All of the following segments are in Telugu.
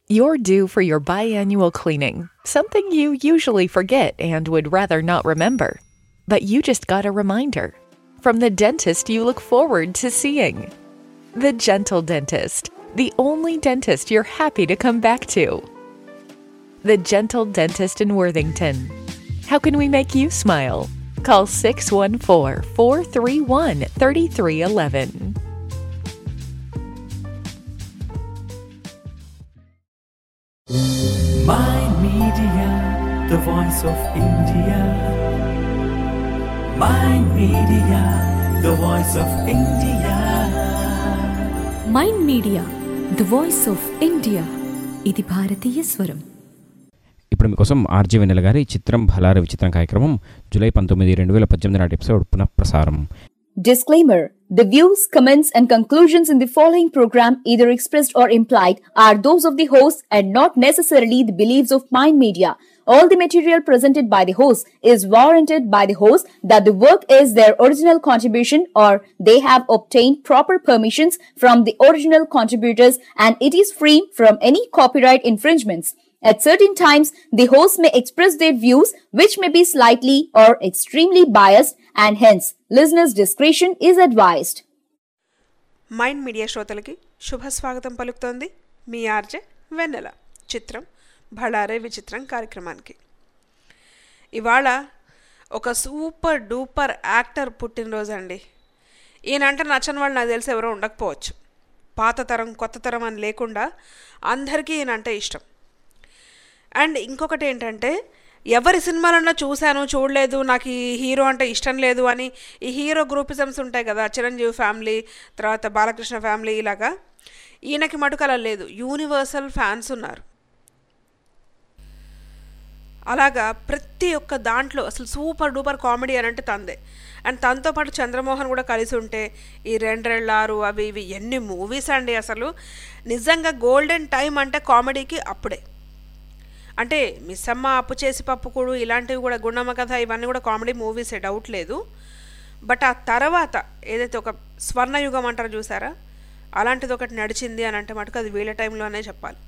You're due for your biannual cleaning, something you usually forget and would rather not remember. But you just got a reminder from the dentist you look forward to seeing. The Gentle Dentist, the only dentist you're happy to come back to. The Gentle Dentist in Worthington. How can we make you smile? Call 614 431 3311. My Media, the voice of India. My Media, the voice of India. Mind media the voice of India ఇది భారతీయ స్వరం ఇప్పుడు మీకోసం ఆర్జీ వెన్నెల గారి చిత్రం భలార విచిత్రం కార్యక్రమం జూలై పంతొమ్మిది రెండు వేల పద్దెనిమిది నాటి ఎపిసోడ్ పునఃప్రసారం Disclaimer The views, comments, and conclusions in the following program, either expressed or implied, are those of the host and not necessarily the beliefs of Mind Media. All the material presented by the host is warranted by the host that the work is their original contribution or they have obtained proper permissions from the original contributors and it is free from any copyright infringements. At certain times, the host may express their views which may be slightly or extremely biased and hence listeners' discretion is advised. Mind media శ్రోతలకి శుభ స్వాగతం పలుకుతోంది మీ ఆర్జే వెన్నెల చిత్రం భళారే విచిత్రం కార్యక్రమానికి ఇవాళ ఒక సూపర్ డూపర్ యాక్టర్ పుట్టినరోజు అండి ఈయనంటే నచ్చని వాళ్ళు నాకు తెలిసి ఎవరో ఉండకపోవచ్చు పాత తరం కొత్త తరం అని లేకుండా అందరికీ ఈయనంటే ఇష్టం అండ్ ఇంకొకటి ఏంటంటే ఎవరి సినిమాలన్నా చూశాను చూడలేదు నాకు ఈ హీరో అంటే ఇష్టం లేదు అని ఈ హీరో గ్రూపిజమ్స్ ఉంటాయి కదా చిరంజీవి ఫ్యామిలీ తర్వాత బాలకృష్ణ ఫ్యామిలీ ఇలాగా ఈయనకి మటుకు అలా లేదు యూనివర్సల్ ఫ్యాన్స్ ఉన్నారు అలాగా ప్రతి ఒక్క దాంట్లో అసలు సూపర్ డూపర్ కామెడీ అని అంటే తందే అండ్ తనతో పాటు చంద్రమోహన్ కూడా కలిసి ఉంటే ఈ రెండ్రెళ్ళారు అవి ఇవి ఎన్ని మూవీస్ అండి అసలు నిజంగా గోల్డెన్ టైం అంటే కామెడీకి అప్పుడే అంటే మిస్సమ్మ అప్పు చేసి పప్పుకుడు ఇలాంటివి కూడా గుండమ్మ కథ ఇవన్నీ కూడా కామెడీ మూవీసే డౌట్ లేదు బట్ ఆ తర్వాత ఏదైతే ఒక స్వర్ణయుగం అంటారో చూసారా అలాంటిది ఒకటి నడిచింది అని అంటే మటుకు అది వీళ్ళ టైంలోనే చెప్పాలి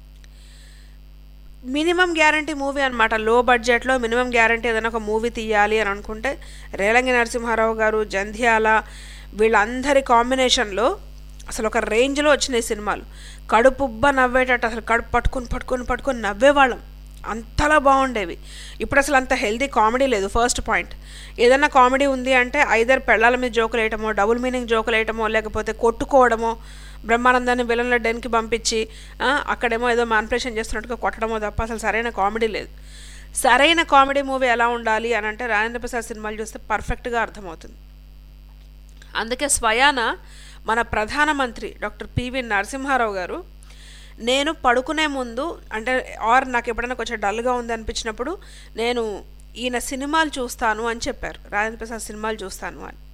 మినిమం గ్యారంటీ మూవీ అనమాట లో బడ్జెట్లో మినిమం గ్యారంటీ ఏదైనా ఒక మూవీ తీయాలి అని అనుకుంటే రేలంగి నరసింహారావు గారు జంధ్యాల వీళ్ళందరి కాంబినేషన్లో అసలు ఒక రేంజ్లో వచ్చినాయి సినిమాలు కడుపుబ్బ నవ్వేటట్టు అసలు కడుపు పట్టుకొని పట్టుకొని పట్టుకొని నవ్వేవాళ్ళం అంతలా బాగుండేవి ఇప్పుడు అసలు అంత హెల్దీ కామెడీ లేదు ఫస్ట్ పాయింట్ ఏదైనా కామెడీ ఉంది అంటే ఐదర్ పెళ్ళాల మీద జోకులు వేయటమో డబుల్ మీనింగ్ జోకులు వేయటమో లేకపోతే కొట్టుకోవడమో బ్రహ్మానందాన్ని విలన్ల డెన్కి పంపించి ఆ, అక్కడేమో ఏదో మ్యాన్పులేషన్ చేస్తున్నట్టుగా కొట్టడమో తప్ప అసలు సరైన కామెడీ లేదు సరైన కామెడీ మూవీ ఎలా ఉండాలి అని అంటే రాజేంద్ర ప్రసాద్ సినిమాలు చూస్తే పర్ఫెక్ట్గా అర్థమవుతుంది అందుకే స్వయాన మన ప్రధానమంత్రి డాక్టర్ పివి నరసింహారావు గారు నేను పడుకునే ముందు అంటే ఆర్ నాకు ఎప్పుడైనా కొంచెం డల్గా ఉంది అనిపించినప్పుడు నేను ఈయన సినిమాలు చూస్తాను అని చెప్పారు రాజేంద్ర ప్రసాద్ సినిమాలు చూస్తాను అని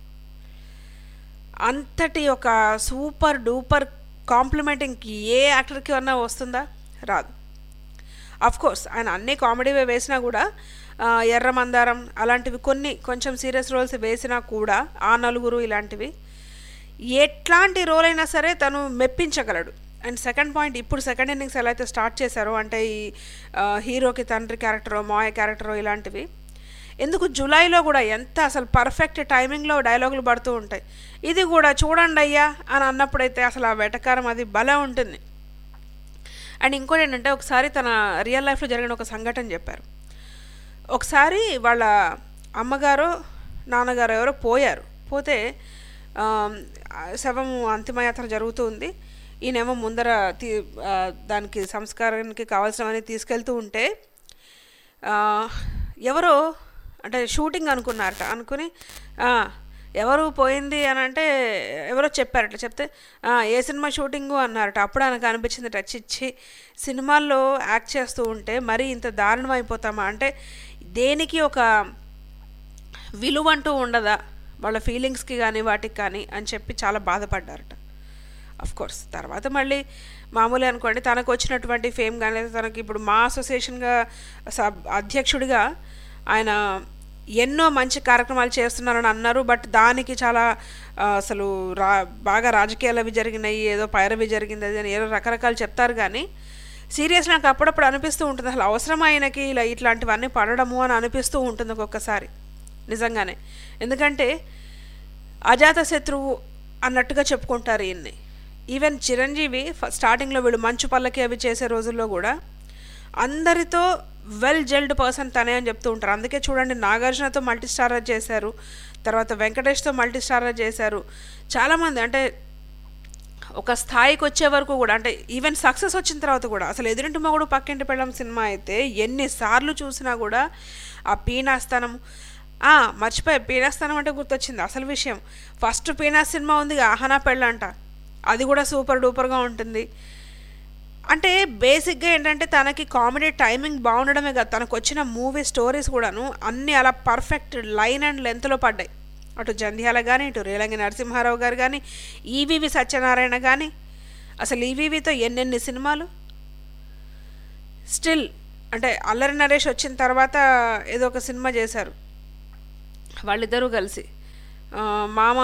అంతటి ఒక సూపర్ డూపర్ కాంప్లిమెంటింగ్ ఏ యాక్టర్కి అన్నా వస్తుందా రాదు అఫ్ కోర్స్ ఆయన అన్ని కామెడీవే వేసినా కూడా ఆ, ఎర్ర మందారం అలాంటివి కొన్ని కొంచెం సీరియస్ రోల్స్ వేసినా కూడా ఆ నలుగురు ఇలాంటివి ఎట్లాంటి రోల్ అయినా సరే తను మెప్పించగలడు అండ్ సెకండ్ పాయింట్ ఇప్పుడు సెకండ్ ఇన్నింగ్స్ ఎలా అయితే స్టార్ట్ చేశారో అంటే ఈ ఆ, హీరోకి తండ్రి క్యారెక్టరో మాయ క్యారెక్టరో ఇలాంటివి ఎందుకు జూలైలో కూడా ఎంత అసలు పర్ఫెక్ట్ టైమింగ్లో డైలాగులు పడుతూ ఉంటాయి ఇది కూడా చూడండి అయ్యా అని అన్నప్పుడైతే అసలు ఆ వెటకారం అది భలే ఉంటుంది అండ్ ఇంకోటి ఏంటంటే ఒకసారి తన రియల్ లైఫ్లో జరిగిన ఒక సంఘటన చెప్పారు ఒకసారి వాళ్ళ అమ్మగారు నాన్నగారు ఎవరో పోయారు పోతే ఆ, శవం అంతిమయాత్ర జరుగుతూ ఉంది ఈయనేమో ముందర తీ ఆ, దానికి సంస్కారానికి కావాల్సినవన్నీ తీసుకెళ్తూ ఉంటే ఆ, ఎవరో అంటే షూటింగ్ అనుకున్నారట అనుకుని "ఆ, ఎవరు పోయింది అని అంటే ఎవరో చెప్పారట చెప్తే "ఆ, ఏ సినిమా షూటింగు అన్నారట అప్పుడు ఆయనకు అనిపించింది చిచ్చి సినిమాల్లో యాక్ట్ చేస్తూ ఉంటే మరీ ఇంత దారుణం అయిపోతామా అంటే దేనికి ఒక విలువ అంటూ ఉండదా వాళ్ళ ఫీలింగ్స్కి కానీ వాటికి కానీ అని చెప్పి చాలా బాధపడ్డారట అఫ్ కోర్స్ తర్వాత మళ్ళీ మామూలు అనుకోండి తనకు వచ్చినటువంటి ఫేమ్ కానీ తనకి ఇప్పుడు మా అసోసియేషన్గా సబ్ అధ్యక్షుడిగా ఆయన ఎన్నో మంచి కార్యక్రమాలు చేస్తున్నారని అన్నారు బట్ దానికి చాలా ఆ, అసలు రా బాగా రాజకీయాలు అవి జరిగినాయి ఏదో పైరవి జరిగింది అది అని ఏదో రకరకాలు చెప్తారు కానీ సీరియస్ నాకు అప్పుడప్పుడు అనిపిస్తూ ఉంటుంది అసలు అవసరం ఆయనకి ఇలా ఇట్లాంటివన్నీ పడడము అని అనిపిస్తూ ఉంటుంది ఒక్కొక్కసారి నిజంగానే ఎందుకంటే అజాత శత్రువు అన్నట్టుగా చెప్పుకుంటారు ఈయన్ని ఈవెన్ చిరంజీవి ఫ- స్టార్టింగ్లో వీళ్ళు మంచు పల్లకి అవి చేసే రోజుల్లో కూడా అందరితో వెల్ జెల్డ్ పర్సన్ తనే అని చెప్తూ ఉంటారు అందుకే చూడండి నాగార్జునతో మల్టీ స్టారర్ చేశారు తర్వాత వెంకటేష్తో మల్టీ స్టారర్ చేశారు చాలామంది అంటే ఒక స్థాయికి వచ్చే వరకు కూడా అంటే ఈవెన్ సక్సెస్ వచ్చిన తర్వాత కూడా అసలు ఎదురింటి మగుడు పక్కింటి పెళ్ళం సినిమా అయితే ఎన్నిసార్లు చూసినా కూడా ఆ పీనాస్థానం ఆ, మర్చిపోయా పీనాస్థానం అంటే గుర్తొచ్చింది అసలు విషయం ఫస్ట్ పీనా సినిమా ఉంది ఆహనా పెళ్ళంట అది కూడా సూపర్ డూపర్గా ఉంటుంది అంటే బేసిక్గా ఏంటంటే తనకి కామెడీ టైమింగ్ బాగుండడమే కాదు తనకు వచ్చిన మూవీ స్టోరీస్ కూడాను అన్నీ అలా పర్ఫెక్ట్ లైన్ అండ్ లెంత్లో పడ్డాయి అటు జంధ్యాల కానీ ఇటు రేలంగి నరసింహారావు గారు కానీ ఈవీవి సత్యనారాయణ కానీ అసలు ఈవీవితో ఎన్నెన్ని సినిమాలు స్టిల్ అంటే అల్లరి నరేష్ వచ్చిన తర్వాత ఏదో ఒక సినిమా చేశారు వాళ్ళిద్దరూ కలిసి ఆ, మామ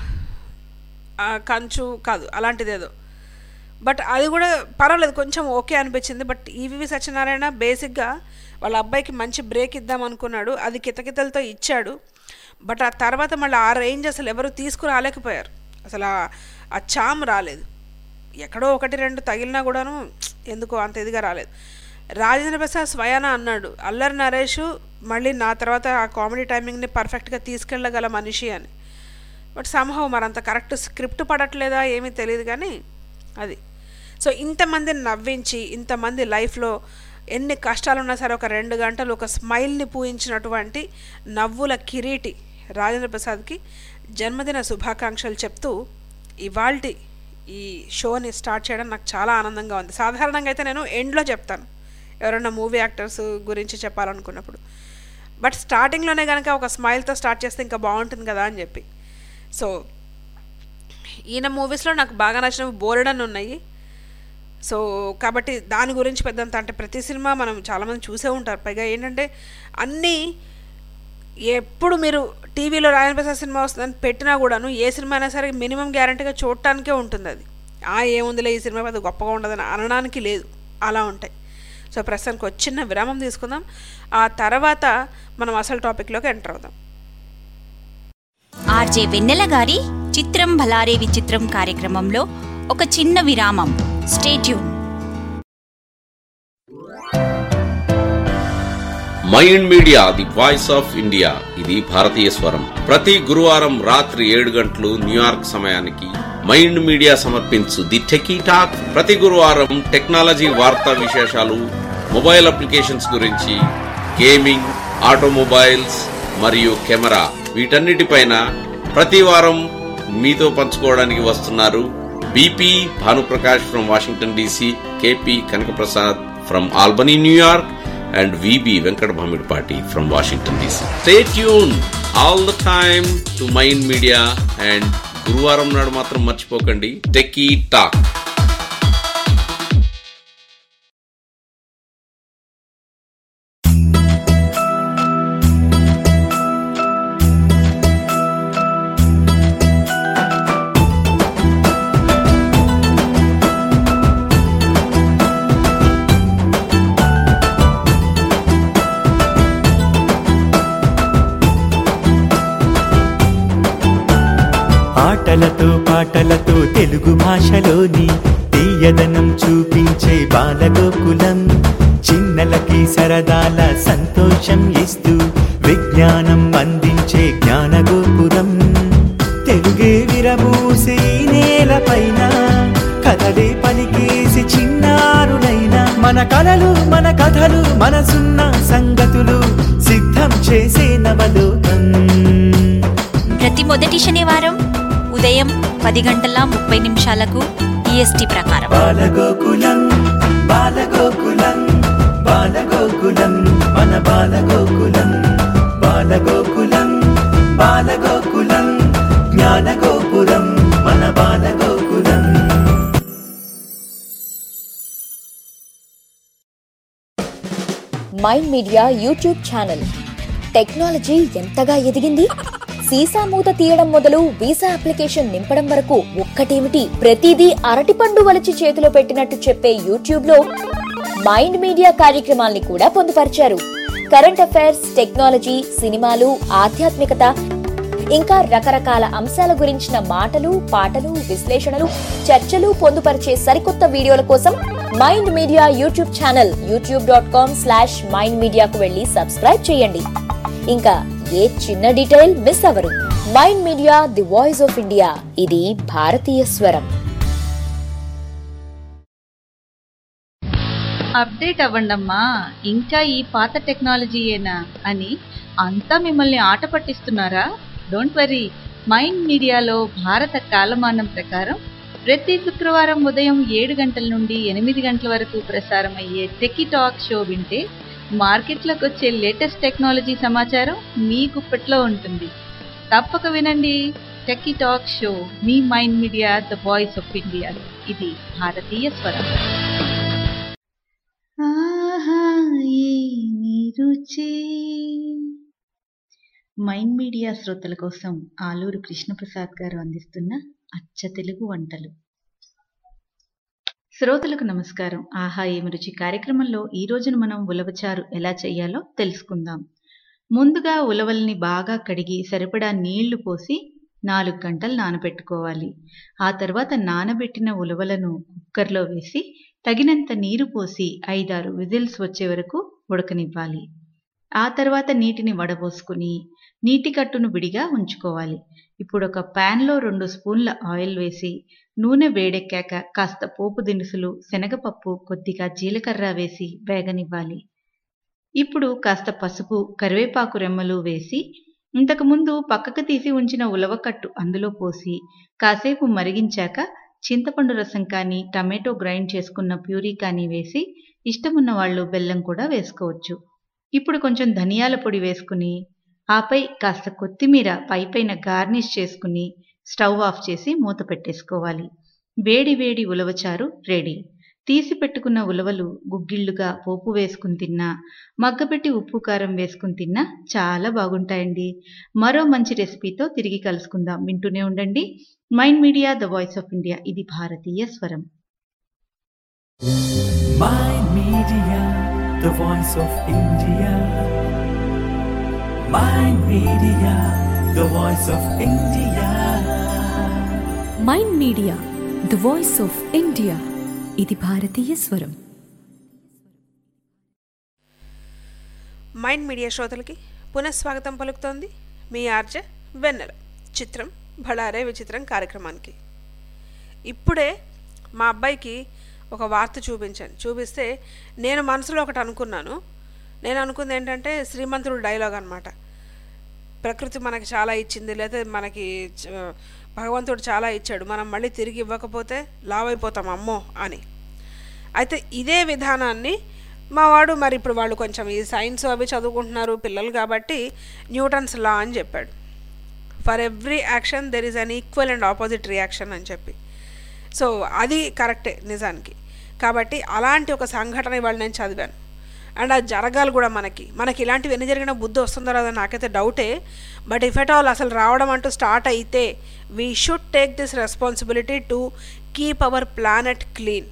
ఆ, కంచు కాదు అలాంటిది ఏదో బట్ అది కూడా పర్వాలేదు కొంచెం ఓకే అనిపించింది బట్ ఈవివి సత్యనారాయణ బేసిక్గా వాళ్ళ అబ్బాయికి మంచి బ్రేక్ ఇద్దాం అనుకున్నాడు అది కితకితలతో ఇచ్చాడు బట్ ఆ తర్వాత మళ్ళీ ఆ రేంజ్ అసలు ఎవరు తీసుకురాలేకపోయారు అసలు ఆ- ఆ చామ్ రాలేదు ఎక్కడో ఒకటి రెండు తగిలినా కూడాను ఎందుకో అంత ఇదిగా రాలేదు రాజేంద్ర ప్రసాద్ స్వయాన అన్నాడు అల్లరి నరేష్ మళ్ళీ నా తర్వాత ఆ కామెడీ టైమింగ్ని పర్ఫెక్ట్గా తీసుకెళ్ళగల మనిషి అని బట్ సంహవ్ మరి అంత కరెక్ట్ స్క్రిప్ట్ పడట్లేదా ఏమీ తెలియదు కానీ అది సో ఇంతమందిని నవ్వించి ఇంతమంది లైఫ్లో ఎన్ని కష్టాలున్నా సరే ఒక రెండు గంటలు ఒక స్మైల్ని పూయించినటువంటి నవ్వుల కిరీటి రాజేంద్ర ప్రసాద్కి జన్మదిన శుభాకాంక్షలు చెప్తూ ఇవాల్టి ఈ షోని స్టార్ట్ చేయడం నాకు చాలా ఆనందంగా ఉంది సాధారణంగా అయితే నేను ఎండ్లో చెప్తాను ఎవరైనా మూవీ యాక్టర్స్ గురించి చెప్పాలనుకున్నప్పుడు బట్ స్టార్టింగ్లోనే కనుక ఒక స్మైల్తో స్టార్ట్ చేస్తే ఇంకా బాగుంటుంది కదా అని చెప్పి సో ఈయన మూవీస్లో నాకు బాగా నచ్చినవి బోలెడన్ ఉన్నాయి సో కాబట్టి దాని గురించి పెద్దంత అంటే ప్రతి సినిమా మనం చాలామంది చూసే ఉంటారు పైగా ఏంటంటే అన్నీ ఎప్పుడు మీరు టీవీలో రాయన్ ప్రసాద్ సినిమా వస్తుందని పెట్టినా కూడాను ఏ సినిమా అయినా సరే మినిమం గ్యారంటీగా చూడటానికే ఉంటుంది అది ఆ ఏముందిలే ఈ సినిమా పెద్ద గొప్పగా ఉండదని అనడానికి లేదు అలా ఉంటాయి సో ప్రస్తుతానికి ఒక చిన్న విరామం తీసుకుందాం ఆ తర్వాత మనం అసలు టాపిక్లోకి ఎంటర్ అవుదాం ఆర్జే వెన్నెల గారి చిత్రం భలారే విచిత్రం కార్యక్రమంలో ఒక చిన్న విరామం stay tune mind media the voice of India ఇది భారతీయ స్వరం ప్రతి గురువారం రాత్రి ఏడు గంటలు న్యూయార్క్ సమయానికి మైండ్ మీడియా సమర్పించు ది టెకీ టాక్ ప్రతి గురువారం టెక్నాలజీ వార్తా విశేషాలు మొబైల్ అప్లికేషన్స్ గురించి గేమింగ్ ఆటోమొబైల్స్ మరియు కెమెరా వీటన్నిటిపైన ప్రతి వారం మీతో పంచుకోవడానికి వస్తున్నారు BP Bhanuprakash from Washington DC KP Kanakaprasad from Albany New York and VB Venkat Bhamidpati from Washington DC. Stay tuned all the time to Mind Media and గురువారం నాడు మాత్రం మర్చిపోకండి టెక్కీ టాక్ ఆటలతో పాటలతో తెలుగు భాషలోని తీయదనం చూపించే బాలగోకులం చిన్నలకి సరదాల సంతోషం ఇస్తూ విజ్ఞానం అందించే జ్ఞానగోపురం తెలుగే విరబూసి ఈ నేలపైన కథలే పలికేసి చిన్నారులైన మన కలలు మన కథలు మనసున్న సంగతులు సిద్ధం చేసే నవలోకం ప్రతి మొదటి శనివారం ఉదయం పది గంటల ముప్పై నిమిషాలకు ఈఎస్టీ ప్రకారం బాలగోకులం బాలగోకులం బాలగోకులం మన బాలగోకులం బాలగోకులం బాలగోకులం జ్ఞానగోపురం మన Balagokulam mind media YouTube channel technology ఎంతగా ఎదిగింది సీసా మూత తీయడం మొదలు వీసా అప్లికేషన్ నింపడం వరకు ఒక్కటేమిటి ప్రతిదీ అరటిపండు వలిచి చేతిలో పెట్టినట్టు చెప్పే యూట్యూబ్ లో మైండ్ మీడియా కార్యక్రమాల్ని కూడా పొందుపరిచారు కరెంట్ అఫైర్స్ టెక్నాలజీ సినిమాలు ఆధ్యాత్మికత ఇంకా రకరకాల అంశాల గురించిన మాటలు పాటలు విశ్లేషణలు చర్చలు పొందుపరిచే సరికొత్త వీడియోల కోసం mind media YouTube channel YouTube dot com slash mind మీడియాకు వెళ్ళి సబ్స్క్రైబ్ చేయండి ఇంకా ఏ చిన్న డీటెయిల్ మిస్ అవరు mind media the voice of India ఇది భారతీయ స్వరం అప్డేట్ అవ్వండమ్మా ఇంకా ఈ పాత టెక్నాలజీయేనా అని అంతా మిమ్మల్ని ఆట పట్టిస్తున్నారా డోంట్ వరీ మైండ్ మీడియాలో భారత కాలమానం ప్రకారం ప్రతి శుక్రవారం ఉదయం ఏడు గంటల నుండి ఎనిమిది గంటల వరకు ప్రసారమయ్యే టెకీ టాక్ షో వింటే మార్కెట్లోకి వచ్చే లేటెస్ట్ టెక్నాలజీ సమాచారం మీ గుప్పట్లో ఉంటుంది తప్పక వినండి టెకీ టాక్ షో మీ mind media the voice of India ఇది భారతీయ స్వరం ఆహా ఏమి రుచి మైండ్ మీడియా శ్రోతల కోసం ఆలూరు కృష్ణప్రసాద్ గారు అందిస్తున్న అచ్చ తెలుగు వంటలు శ్రోతలకు నమస్కారం ఆహా ఏమి రుచి కార్యక్రమంలో ఈ రోజున మనం ఉలవచారు ఎలా చేయాలో తెలుసుకుందాం ముందుగా ఉలవల్ని బాగా కడిగి సరిపడా నీళ్లు పోసి నాలుగు గంటలు నానబెట్టుకోవాలి ఆ తర్వాత నానబెట్టిన ఉలవలను కుక్కర్లో వేసి తగినంత నీరు పోసి ఐదారు విజిల్స్ వచ్చే వరకు ఉడకనివ్వాలి ఆ తర్వాత నీటిని వడబోసుకుని నీటి కట్టును విడిగా ఉంచుకోవాలి ఇప్పుడు ఒక ప్యాన్లో రెండు స్పూన్ల ఆయిల్ వేసి నూనె వేడెక్కాక కాస్త పోపు దినుసులు శనగపప్పు కొద్దిగా జీలకర్ర వేసి వేగనివ్వాలి ఇప్పుడు కాస్త పసుపు కరివేపాకు రెమ్మలు వేసి ఇంతకుముందు పక్కకు తీసి ఉంచిన ఉలవకట్టు అందులో పోసి కాసేపు మరిగించాక చింతపండు రసం కానీ టమాటో గ్రైండ్ చేసుకున్న ప్యూరీ కానీ వేసి ఇష్టమున్న వాళ్ళు బెల్లం కూడా వేసుకోవచ్చు ఇప్పుడు కొంచెం ధనియాల పొడి వేసుకుని ఆపై కాస్త కొత్తిమీర పైపైన గార్నిష్ చేసుకుని స్టవ్ ఆఫ్ చేసి మూత పెట్టేసుకోవాలి వేడి వేడి ఉలవచారు రెడీ తీసి పెట్టుకున్న ఉలవలు గుగ్గిళ్ళుగా పోపు వేసుకుని తిన్నా మగ్గపెట్టి ఉప్పు కారం వేసుకుని తిన్నా చాలా బాగుంటాయండి మరో మంచి రెసిపీతో తిరిగి కలుసుకుందాం వింటూనే ఉండండి mind media the voice of India ఇది భారతీయ స్వరం Mind Media, the voice of India. Mind Media, the voice of India. Mind media the voice of India ఇది భారతీయ స్వరం మైండ్ మీడియా శ్రోతలకి పునఃస్వాగతం పలుకుతోంది మీ ఆర్జే వెన్నెల చిత్రం భళారే విచిత్రం కార్యక్రమానికి ఇప్పుడే మా అబ్బాయికి ఒక వార్త చూపించాను చూపిస్తే నేను మనసులో ఒకటి అనుకున్నాను నేను అనుకుంది ఏంటంటే శ్రీమంతుడు డైలాగ్ అనమాట ప్రకృతి మనకి చాలా ఇచ్చింది లేదా మనకి చ- భగవంతుడు చాలా ఇచ్చాడు మనం మళ్ళీ తిరిగి ఇవ్వకపోతే లావైపోతాం అమ్మో అని అయితే ఇదే విధానాన్ని మా వాడు మరి ఇప్పుడు వాళ్ళు కొంచెం ఈ సైన్స్ అవి చదువుకుంటున్నారు పిల్లలు కాబట్టి న్యూటన్స్ లా అని చెప్పాడు for every action there is an equal and opposite reaction అని చెప్పి సో అది కరెక్టే నిజానికి కాబట్టి అలాంటి ఒక సంఘటన ఇవాళ నేను చదివాను అండ్ అది జరగాలి కూడా మనకి మనకి ఇలాంటివి ఎన్ని జరిగినా బుద్ధి వస్తుందో రాదో నాకైతే డౌటే బట్ ఇఫ్ ఎట్ ఆల్ అసలు రావడం అంటూ స్టార్ట్ అయితే we should take this responsibility to keep our planet clean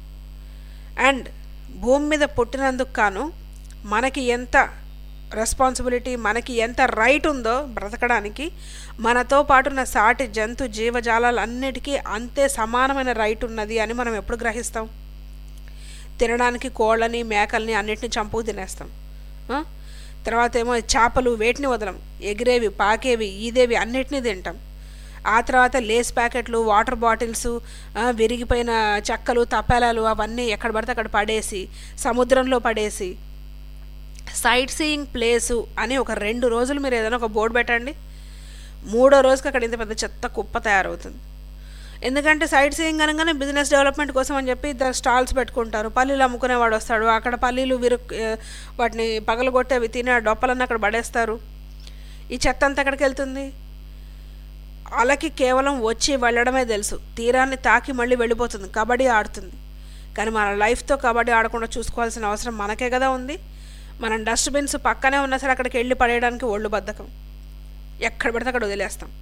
and భూమి మీద పుట్టినందుకు కాను మనకి ఎంత రెస్పాన్సిబిలిటీ మనకి ఎంత రైట్ ఉందో బ్రతకడానికి మనతో పాటు ఉన్న సాటి జంతు జీవజాలాలన్నిటికీ అంతే సమానమైన రైట్ ఉన్నది అని మనం ఎప్పుడు గ్రహిస్తాం తినడానికి కోళ్ళని మేకల్ని అన్నిటిని చంపుకు తినేస్తాం ఆ? తర్వాత ఏమో చేపలు వేటిని వదలం ఎగిరేవి పాకేవి ఈదేవి అన్నిటినీ తింటాం ఆ తర్వాత లేస్ ప్యాకెట్లు వాటర్ బాటిల్స్ ఆ, విరిగిపోయిన చెక్కలు తపాలాలు అవన్నీ ఎక్కడ పడితే అక్కడ పడేసి సముద్రంలో పడేసి సైట్ సీయింగ్ ప్లేసు అని ఒక రెండు రోజులు మీరు ఏదైనా ఒక బోర్డు పెట్టండి మూడో రోజుకి అక్కడ ఇంత పెద్ద చెత్త కుప్ప తయారవుతుంది ఎందుకంటే సైట్ సీయింగ్ అనగానే బిజినెస్ డెవలప్మెంట్ కోసం అని చెప్పి ఇద్దరు స్టాల్స్ పెట్టుకుంటారు పల్లీలు అమ్ముకునేవాడు వస్తాడు అక్కడ పల్లీలు విరు ఆ, వాటిని పగలగొట్టి అవి తినే ఆ డొప్పలన్నీ అక్కడ పడేస్తారు ఈ చెత్త అంతా ఎక్కడికి వెళ్తుంది వాళ్ళకి కేవలం వచ్చి వెళ్ళడమే తెలుసు తీరాన్ని తాకి మళ్ళీ వెళ్ళిపోతుంది కబడ్డీ ఆడుతుంది కానీ మన లైఫ్తో కబడ్డీ ఆడకుండా చూసుకోవాల్సిన అవసరం మనకే కదా ఉంది మనం డస్ట్బిన్స్ పక్కనే ఉన్నా సరే అక్కడికి వెళ్ళి పడేయడానికి ఒళ్ళు బద్ధకం ఎక్కడ పడితే అక్కడ వదిలేస్తాం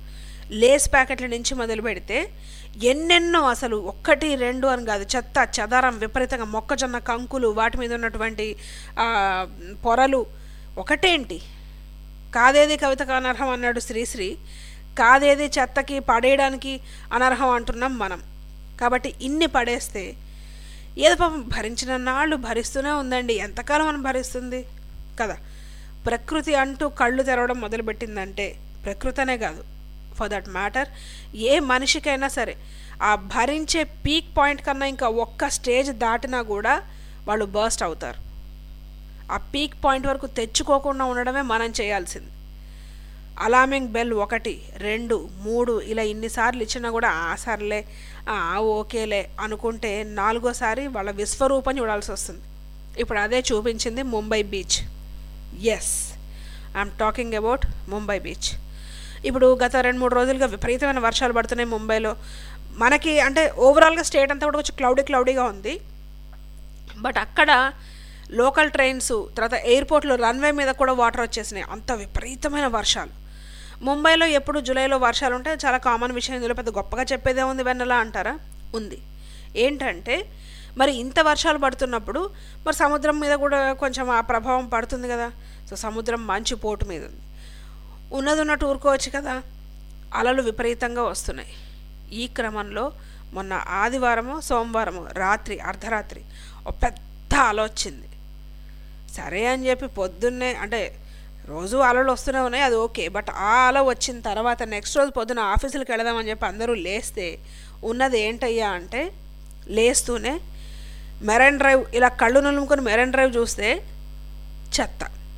లేస్ ప్యాకెట్ల నుంచి మొదలు పెడితే ఎన్నెన్నో అసలు ఒక్కటి రెండు అని కాదు చెత్త చెదారం విపరీతంగా మొక్కజొన్న కంకులు వాటి మీద ఉన్నటువంటి ఆ, పొరలు ఒకటేంటి కాదేది కవితకు అనర్హం అన్నాడు శ్రీశ్రీ కాదేది చెత్తకి పడేయడానికి అనర్హం అంటున్నాం మనం కాబట్టి ఇన్ని పడేస్తే ఏదో పాపం భరించిన నాళ్ళు భరిస్తూనే ఉందండి ఎంతకాలం మనం భరిస్తుంది కదా ప్రకృతి అంటూ కళ్ళు తెరవడం మొదలుపెట్టిందంటే ప్రకృతి అనే కాదు ఫర్ దట్ మ్యాటర్ ఏ మనిషికైనా సరే ఆ భరించే పీక్ పాయింట్ కన్నా ఇంకా ఒక్క స్టేజ్ దాటినా కూడా వాళ్ళు బర్స్ట్ అవుతారు ఆ పీక్ పాయింట్ వరకు తెచ్చుకోకుండా ఉండడమే మనం చేయాల్సింది అలార్మింగ్ బెల్ ఒకటి రెండు మూడు ఇలా ఇన్నిసార్లు ఇచ్చినా కూడా ఆ సర్లే ఆ ఓకేలే అనుకుంటే నాలుగోసారి వాళ్ళ విశ్వరూపం చూడాల్సి వస్తుంది ఇప్పుడు అదే చూపించింది Mumbai beach yes I'm talking about Mumbai beach ఇప్పుడు గత రెండు మూడు రోజులుగా విపరీతమైన వర్షాలు పడుతున్నాయి ముంబైలో మనకి అంటే ఓవరాల్గా స్టేట్ అంతా కూడా కొంచెం క్లౌడీ క్లౌడీగా ఉంది బట్ అక్కడ లోకల్ ట్రైన్స్ తర్వాత ఎయిర్పోర్ట్లో రన్వే మీద కూడా వాటర్ వచ్చేసినాయి అంత విపరీతమైన వర్షాలు ముంబైలో ఎప్పుడు జూలైలో వర్షాలు ఉంటే చాలా కామన్ విషయం ఇందులో పెద్ద గొప్పగా చెప్పేదే ఉంది వెన్నెలా అంటారా ఉంది ఏంటంటే మరి ఇంత వర్షాలు పడుతున్నప్పుడు మరి సముద్రం మీద కూడా కొంచెం ఆ ప్రభావం పడుతుంది కదా సో సముద్రం మంచి పోటు మీద ఉంది ఉన్నది ఉన్నట్టు ఊరుకోవచ్చు కదా అలలు విపరీతంగా వస్తున్నాయి ఈ క్రమంలో మొన్న ఆదివారము సోమవారము రాత్రి అర్ధరాత్రి ఒక పెద్ద అల వచ్చింది సరే అని చెప్పి పొద్దున్నే అంటే రోజు అలలు వస్తూనే ఉన్నాయి అది ఓకే బట్ ఆ అల వచ్చిన తర్వాత నెక్స్ట్ రోజు పొద్దున ఆఫీసులకు వెళదామని చెప్పి అందరూ లేస్తే ఉన్నది ఏంటయ్యా అంటే లేస్తూనే మెరైన్ డ్రైవ్ ఇలా కళ్ళు నులుముకొని మెరైన్ డ్రైవ్ చూస్తే చెత్త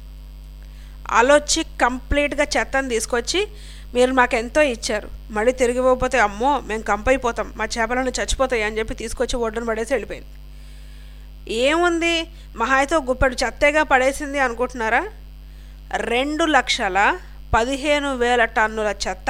అలొచ్చి కంప్లీట్గా చెత్తని తీసుకొచ్చి మీరు మాకు ఎంతో ఇచ్చారు మళ్ళీ తిరిగి పోతే అమ్మో మేము కంపైపోతాం మా చేపలను చచ్చిపోతాయి అని చెప్పి తీసుకొచ్చి ఒడ్డున పడేసి వెళ్ళిపోయింది ఏముంది మహాయితో గుప్పెడు చెత్తగా పడేసింది అనుకుంటున్నారా రెండు లక్షల పదిహేను వేల టన్నుల చెత్త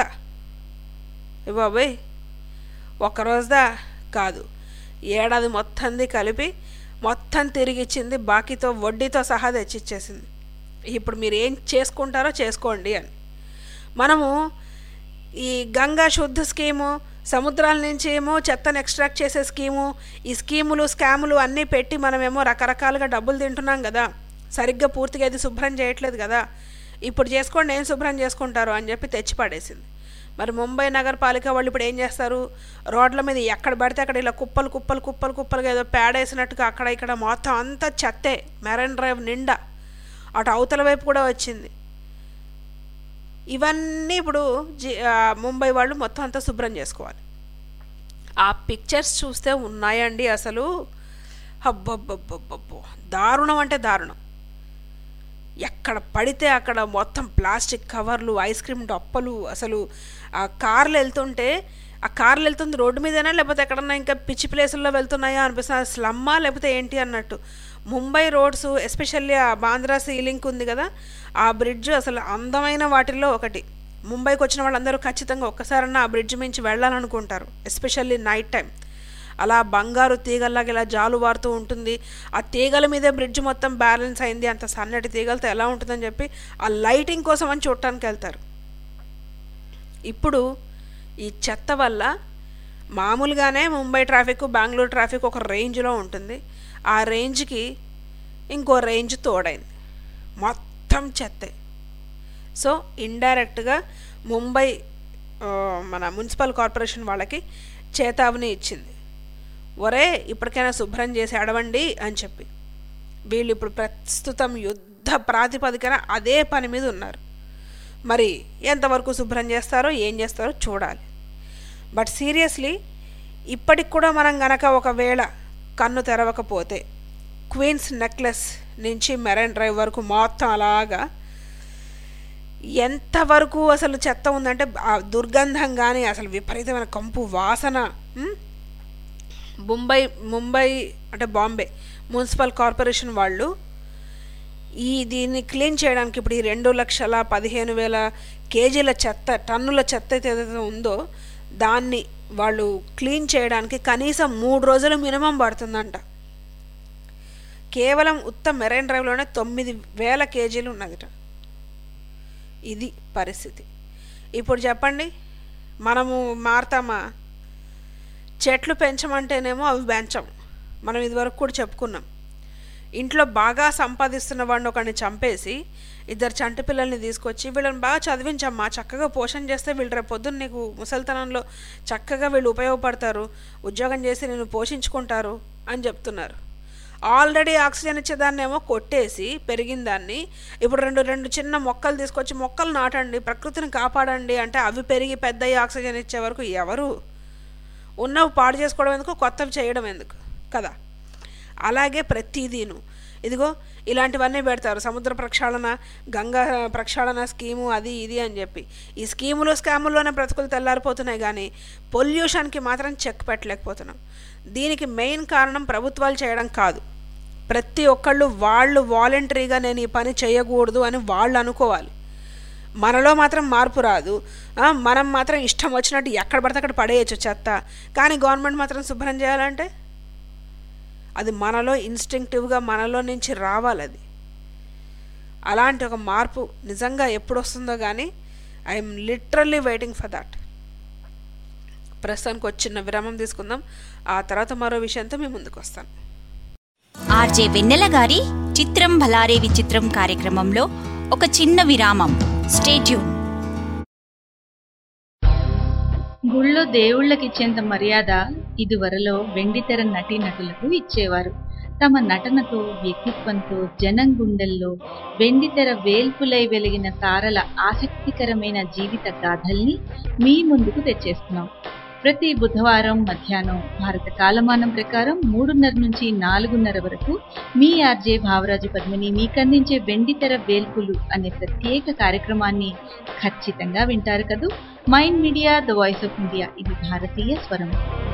ఏ బాబోయ్ ఒక్కరోజుదా కాదు ఏడాది మొత్తంది కలిపి మొత్తం తిరిగి ఇచ్చింది బాకీతో వడ్డీతో సహా తెచ్చిచ్చేసింది ఇప్పుడు మీరు ఏం చేసుకుంటారో చేసుకోండి అని మనము ఈ గంగా శుద్ధ స్కీము సముద్రాల నుంచి ఏమో చెత్తను ఎక్స్ట్రాక్ట్ చేసే స్కీము ఈ స్కీములు స్కాములు అన్నీ పెట్టి మనమేమో రకరకాలుగా డబ్బులు తింటున్నాం కదా సరిగ్గా పూర్తిగా ఇది శుభ్రం చేయట్లేదు కదా ఇప్పుడు చేసుకోండి ఏం శుభ్రం చేసుకుంటారు అని చెప్పి తెచ్చి పడేసింది మరి ముంబై నగరపాలిక వాళ్ళు ఇప్పుడు ఏం చేస్తారు రోడ్ల మీద ఎక్కడ పడితే అక్కడ ఇలా కుప్పలు కుప్పలు కుప్పలు కుప్పలుగా ఏదో పేడేసినట్టుగా అక్కడ ఇక్కడ మొత్తం అంతా చెత్తే మెరైన్ డ్రైవ్ నిండా అటు అవతల వైపు కూడా వచ్చింది ఇవన్నీ ఇప్పుడు జి ఆ, ముంబై వాళ్ళు మొత్తం అంతా శుభ్రం చేసుకోవాలి ఆ పిక్చర్స్ చూస్తే ఉన్నాయండి అసలు హబ్బబ్బబ్బబ్బబ్బో దారుణం అంటే దారుణం ఎక్కడ పడితే అక్కడ మొత్తం ప్లాస్టిక్ కవర్లు ఐస్ క్రీమ్ డొప్పలు అసలు ఆ కార్లు వెళ్తుంటే ఆ కార్లు వెళ్తుంది రోడ్డు మీదేనా లేకపోతే ఎక్కడన్నా ఇంకా పిచ్చి ప్లేసుల్లో వెళ్తున్నాయా అనిపిస్తుంది స్లమ్మా లేకపోతే ఏంటి అన్నట్టు ముంబై రోడ్స్ ఎస్పెషల్లీ ఆ బాంద్రా సీలింక్ ఉంది కదా ఆ బ్రిడ్జ్ అసలు అందమైన వాటిల్లో ఒకటి ముంబైకి వచ్చిన వాళ్ళందరూ ఖచ్చితంగా ఒక్కసారన్నా ఆ బ్రిడ్జ్ మించి వెళ్ళాలనుకుంటారు ఎస్పెషల్లీ నైట్ టైం అలా బంగారు తీగల్లాగా ఇలా జాలు వారుతూ ఉంటుంది ఆ తీగల మీదే బ్రిడ్జ్ మొత్తం బ్యాలెన్స్ అయింది అంత సన్నటి తీగలతో ఎలా ఉంటుందని చెప్పి ఆ లైటింగ్ కోసం అని చూడటానికి వెళ్తారు ఇప్పుడు ఈ చెత్త వల్ల మామూలుగానే ముంబై ట్రాఫిక్ బెంగళూరు ట్రాఫిక్ ఒక రేంజ్లో ఉంటుంది ఆ రేంజ్కి ఇంకో రేంజ్ తోడైంది మొత్తం చెత్తే సో ఇండైరెక్ట్గా ముంబై ఆ, మన మున్సిపల్ కార్పొరేషన్ వాళ్ళకి చేతావని ఇచ్చింది ఒరే ఇప్పటికైనా శుభ్రం చేసి అడవండి అని చెప్పి వీళ్ళు ఇప్పుడు ప్రస్తుతం యుద్ధ ప్రాతిపదికన అదే పని మీద ఉన్నారు మరి ఎంతవరకు శుభ్రం చేస్తారో ఏం చేస్తారో చూడాలి బట్ సీరియస్లీ ఇప్పటికి కూడా మనం గనక ఒకవేళ కన్ను తెరవకపోతే క్వీన్స్ నెక్లెస్ నుంచి మెరైన్ డ్రైవ్ వరకు మొత్తం అలాగా ఎంతవరకు అసలు చెత్త ఉందంటే ఆ దుర్గంధం కానీ అసలు విపరీతమైన కంపు వాసన ఉమ్, ముంబై ముంబై అంటే బాంబే మున్సిపల్ కార్పొరేషన్ వాళ్ళు ఈ దీన్ని క్లీన్ చేయడానికి ఇప్పుడు ఈ రెండు లక్షల పదిహేను వేల కేజీల చెత్త టన్నుల చెత్త అయితే ఏదైతే ఉందో దాన్ని వాళ్ళు క్లీన్ చేయడానికి కనీసం మూడు రోజులు మినిమం పడుతుందంట కేవలం ఉత్త మెరైన్ డ్రైవ్లోనే తొమ్మిది వేల కేజీలు ఉన్నదిట ఇది పరిస్థితి ఇప్పుడు చెప్పండి మనము మారతామా చెట్లు పెంచమంటేనేమో అవి పెంచం మనం ఇదివరకు కూడా చెప్పుకున్నాం ఇంట్లో బాగా సంపాదిస్తున్న వాడిని ఒకరిని చంపేసి ఇద్దరు చంటి పిల్లల్ని తీసుకొచ్చి వీళ్ళని బాగా చదివించమ్మా చక్కగా పోషణ చేస్తే వీళ్ళు రేపు పొద్దున్న నీకు ముసలితనంలో చక్కగా వీళ్ళు ఉపయోగపడతారు ఉద్యోగం చేసి నేను పోషించుకుంటారు అని చెప్తున్నారు ఆల్రెడీ ఆక్సిజన్ ఇచ్చేదాన్ని ఏమో కొట్టేసి పెరిగిన దాన్ని ఇప్పుడు రెండు రెండు చిన్న మొక్కలు తీసుకొచ్చి మొక్కలు నాటండి ప్రకృతిని కాపాడండి అంటే అవి పెరిగి పెద్ద ఆక్సిజన్ ఇచ్చే వరకు ఎవరు ఉన్నవి పాడు చేసుకోవడం ఎందుకు కొత్తవి చేయడం ఎందుకు కదా అలాగే ప్రతిదీను ఇదిగో ఇలాంటివన్నీ పెడతారు సముద్ర ప్రక్షాళన గంగా ప్రక్షాళన స్కీము అది ఇది అని చెప్పి ఈ స్కీములు స్కాముల్లోనే బ్రతుకులు తెల్లారిపోతున్నాయి కానీ పొల్యూషన్కి మాత్రం చెక్ పెట్టలేకపోతున్నాం దీనికి మెయిన్ కారణం ప్రభుత్వాలు చేయడం కాదు ప్రతి ఒక్కళ్ళు వాళ్ళు వాలంటరీగా నేను ఈ పని చేయకూడదు అని వాళ్ళు అనుకోవాలి మనలో మాత్రం మార్పు రాదు ఆ, మనం మాత్రం ఇష్టం వచ్చినట్టు ఎక్కడ పడితే అక్కడ పడేయచ్చు చెత్త కానీ గవర్నమెంట్ మాత్రం శుభ్రం చేయాలంటే అది మనలో ఇన్స్టింక్టివ్గా మనలో నుంచి రావాలి అది అలాంటి ఒక మార్పు నిజంగా ఎప్పుడు వస్తుందో కానీ I'm literally waiting for that ప్రస్తుతానికి ఒక చిన్న విరామం తీసుకుందాం ఆ తర్వాత మరో విషయంతో మీ ముందుకు వస్తాను ఆర్జే వెన్నెల గారి చిత్రం భలారే విచిత్రం కార్యక్రమంలో ఒక చిన్న విరామం స్టేట్యూన్ గుళ్ళో దేవుళ్ళకిచ్చేంత మర్యాద ఇదివరలో వెండితెర నటీనటులకు ఇచ్చేవారు తమ నటనతో వ్యక్తిత్వంతో జనం గుండెల్లో వెండితెర వేల్పులై వెలిగిన తారల ఆసక్తికరమైన జీవిత గాథల్ని మీ ముందుకు తెచ్చేస్తున్నాం ప్రతి బుధవారం మధ్యాహ్నం భారత కాలమానం ప్రకారం మూడున్నర నుంచి నాలుగున్నర వరకు మీ ఆర్జే భావరాజు పద్మిని మీకందించే వెండితెర వేల్పులు అనే ప్రత్యేక కార్యక్రమాన్ని ఖచ్చితంగా వింటారు కదూ mind media the voice of India ఇది భారతీయ స్వరం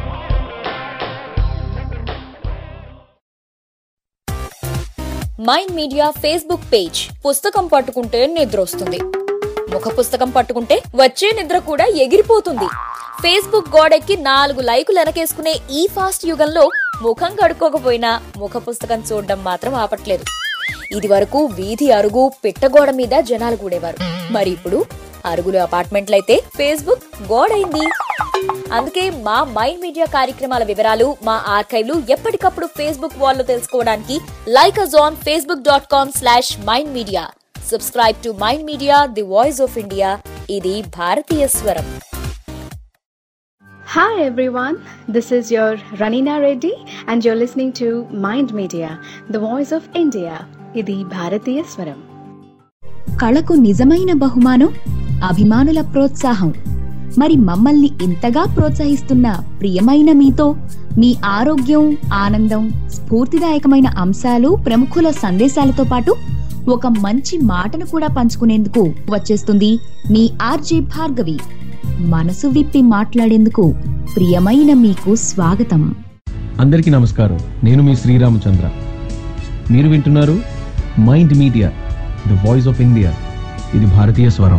మైండ్ మీడియా ఫేస్బుక్ పేజ్ పుస్తకం పట్టుకుంటే నిద్ర వస్తుంది ముఖ పుస్తకం పట్టుకుంటే వచ్చే నిద్ర కూడా ఎగిరిపోతుంది ఫేస్బుక్ గోడెక్కి నాలుగు లైకులు వెనకేసుకునే ఈ ఫాస్ట్ యుగంలో ముఖం కడుక్కోకపోయినా ముఖ పుస్తకం చూడడం మాత్రం ఆపట్లేదు ఇది వరకు వీధి అరుగు పిట్టగోడ మీద జనాలు కూడేవారు మరి ఇప్పుడు అరుగులు అపార్ట్మెంట్లయితే ఫేస్బుక్ గోడైంది అందుకే మా మైండ్ మీడియా కార్యక్రమాల వివరాలు మా ఆర్కైవ్లు ఎప్పటికప్పుడు ఫేస్బుక్ వాల్లో తెలుసుకోవడానికి like us on Facebook dot com slash mind media subscribe to mind media the voice of India ఇది భారతీయ స్వరం Hi everyone, this is your Ranina Reddy and you're listening to Mind Media, the voice of India. ఇది భారతీయ స్వరం కళకు నిజమైన బహుమానం అభిమానుల ప్రోత్సాహం మరి మమ్మల్ని ఇంతగా ప్రోత్సహిస్తున్న ప్రియమైన మీతో మీ ఆరోగ్యం ఆనందం స్ఫూర్తిదాయకమైన అంశాలు ప్రముఖుల సందేశాలతో పాటు ఒక మంచి మాటను కూడా పంచుకునేందుకు వచ్చేస్తుంది మీ ఆర్జే భార్గవి మనసు విప్పి మాట్లాడేందుకు ప్రియమైన మీకు స్వాగతం అందరికీ నమస్కారం నేను మీ శ్రీరామచంద్ర మీరు వింటున్నారు mind media the voice of India ఇది భారతీయ స్వరం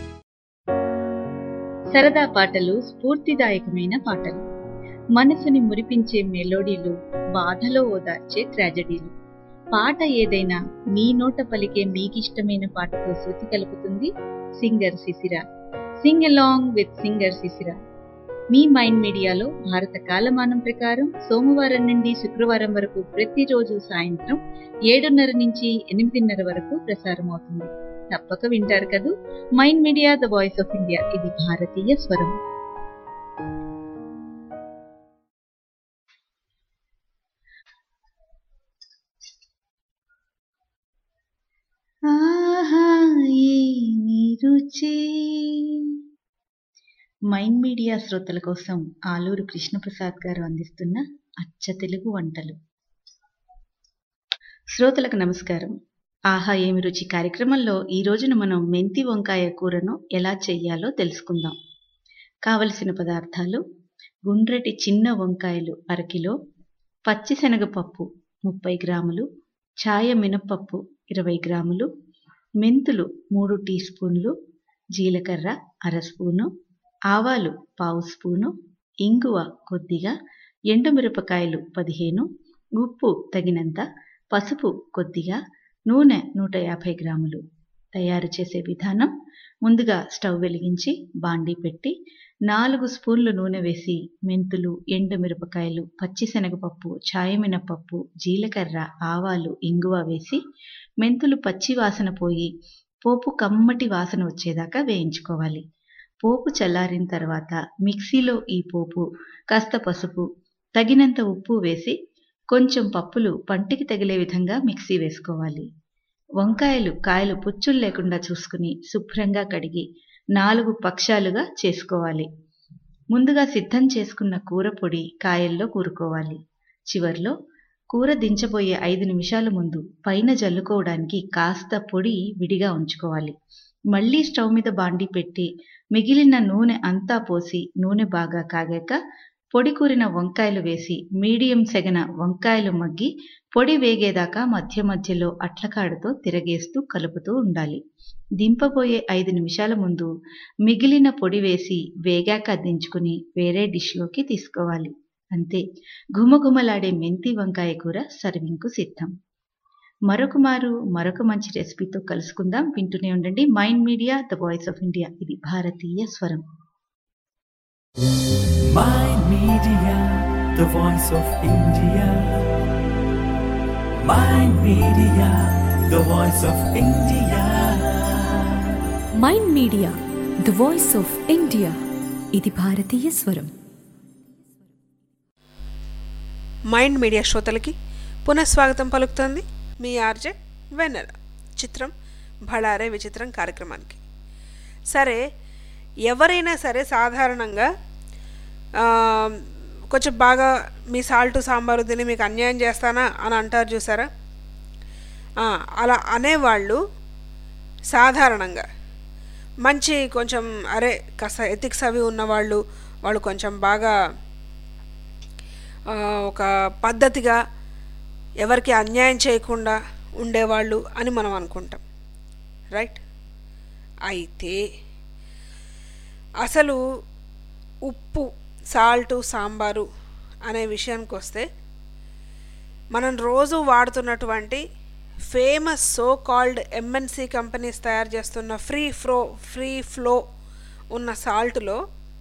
సరదా పాటలు స్ఫూర్తిదాయకమైన పాటలు మనసుని మురిపించే మెలోడీలు బాధలో ఓదార్చే ట్రాజడీలు పాట ఏదైనా మీ నోట పలికే మీకిష్టమైన పాటతో శృతి కలుపుతుంది సింగర్ శిశిర సింగ్ అలాంగ్ విత్ సింగర్ శిశిర మీ మైండ్ మీడియాలో భారత కాలమానం ప్రకారం సోమవారం నుండి శుక్రవారం వరకు ప్రతిరోజు సాయంత్రం ఏడున్నర నుంచి ఎనిమిదిన్నర వరకు ప్రసారం అవుతుంది తప్పక వింటారు కదూ mind media the voice of India ఇది భారతీయ స్వరం ఆహా ఏమి రుచి మైండ్ మీడియా శ్రోతల కోసం ఆలూరు కృష్ణప్రసాద్ గారు అందిస్తున్న అచ్చ తెలుగు వంటలు శ్రోతలకు నమస్కారం ఆహా ఏమి రుచి కార్యక్రమంలో ఈ రోజున మనం మెంతి వంకాయ కూరను ఎలా చేయాలో తెలుసుకుందాం కావలసిన పదార్థాలు గుండ్రటి చిన్న వంకాయలు అరకిలో పచ్చిశనగపప్పు ముప్పై గ్రాములు ఛాయ మినప్పప్పు ఇరవై గ్రాములు మెంతులు మూడు టీ స్పూన్లు జీలకర్ర అర స్పూను ఆవాలు పావు స్పూను ఇంగువ కొద్దిగా ఎండుమిరపకాయలు పదిహేను ఉప్పు తగినంత పసుపు కొద్దిగా నూనె నూట యాభై గ్రాములు తయారు చేసే విధానం ముందుగా స్టవ్ వెలిగించి బాండీ పెట్టి నాలుగు స్పూన్లు నూనె వేసి మెంతులు ఎండుమిరపకాయలు పచ్చిశనగపప్పు చాయమినపప్పు జీలకర్ర ఆవాలు ఇంగువ వేసి మెంతులు పచ్చి వాసన పోయి పోపు కమ్మటి వాసన వచ్చేదాకా వేయించుకోవాలి పోపు చల్లారిన తర్వాత మిక్సీలో ఈ పోపు కాస్త పసుపు తగినంత ఉప్పు వేసి కొంచెం పప్పులు పంటికి తగిలే విధంగా మిక్సీ వేసుకోవాలి వంకాయలు కాయలు పుచ్చులు లేకుండా చూసుకుని శుభ్రంగా కడిగి నాలుగు పక్షాలుగా చేసుకోవాలి ముందుగా సిద్ధం చేసుకున్న కూర పొడి కాయల్లో కూరుకోవాలి చివర్లో కూర దించబోయే ఐదు నిమిషాల ముందు పైన జల్లుకోవడానికి కాస్త పొడి విడిగా ఉంచుకోవాలి మళ్ళీ స్టవ్ మీద బాండి పెట్టి మిగిలిన నూనె అంతా పోసి నూనె బాగా కాగాక పొడి కూరిన వంకాయలు వేసి మీడియం సెగన వంకాయలు మగ్గి పొడి వేగేదాకా మధ్య మధ్యలో అట్లకాడుతో తిరగేస్తూ కలుపుతూ ఉండాలి దింపబోయే ఐదు నిమిషాల ముందు మిగిలిన పొడి వేసి వేగాక దించుకుని వేరే డిష్లోకి తీసుకోవాలి అంతే ఘుమఘుమలాడే మెంతి వంకాయ కూర సర్వింగ్కు సిద్ధం మరొక మారు మరొక మంచి రెసిపీతో కలుసుకుందాం వింటూనే ఉండండి mind media the voice of India ఇది భారతీయ స్వరం Mind Media, the voice of India. Mind Media, the voice of India. Mind media the voice of India ఇది భారతీయ స్వరం మైండ్ మీడియా శ్రోతలకి పునఃస్వాగతం పలుకుతోంది మీ ఆర్జే వెన్నెల చిత్రం భళారే విచిత్రం కార్యక్రమానికి సరే ఎవరైనా సరే సాధారణంగా ఆ, కొంచెం బాగా మీ సాల్ట్ సాంబారు తిని మీకు అన్యాయం చేస్తానా అని అంటారు చూసారా ఆ, అలా అనేవాళ్ళు సాధారణంగా మంచి కొంచెం అరే కాస్త ఎథిక్స్ అవి ఉన్నవాళ్ళు వాళ్ళు కొంచెం బాగా ఆ, ఒక పద్ధతిగా ఎవరికి అన్యాయం చేయకుండా ఉండేవాళ్ళు అని మనం అనుకుంటాం రైట్ అయితే అసలు ఉప్పు సాల్టు సాంబారు అనే విషయానికి వస్తే మనం రోజు వాడుతున్నటువంటి famous so called MNC companies తయారు చేస్తున్న ఫ్రీ ఫ్లో ఫ్రీ ఫ్లో ఉన్న సాల్ట్లో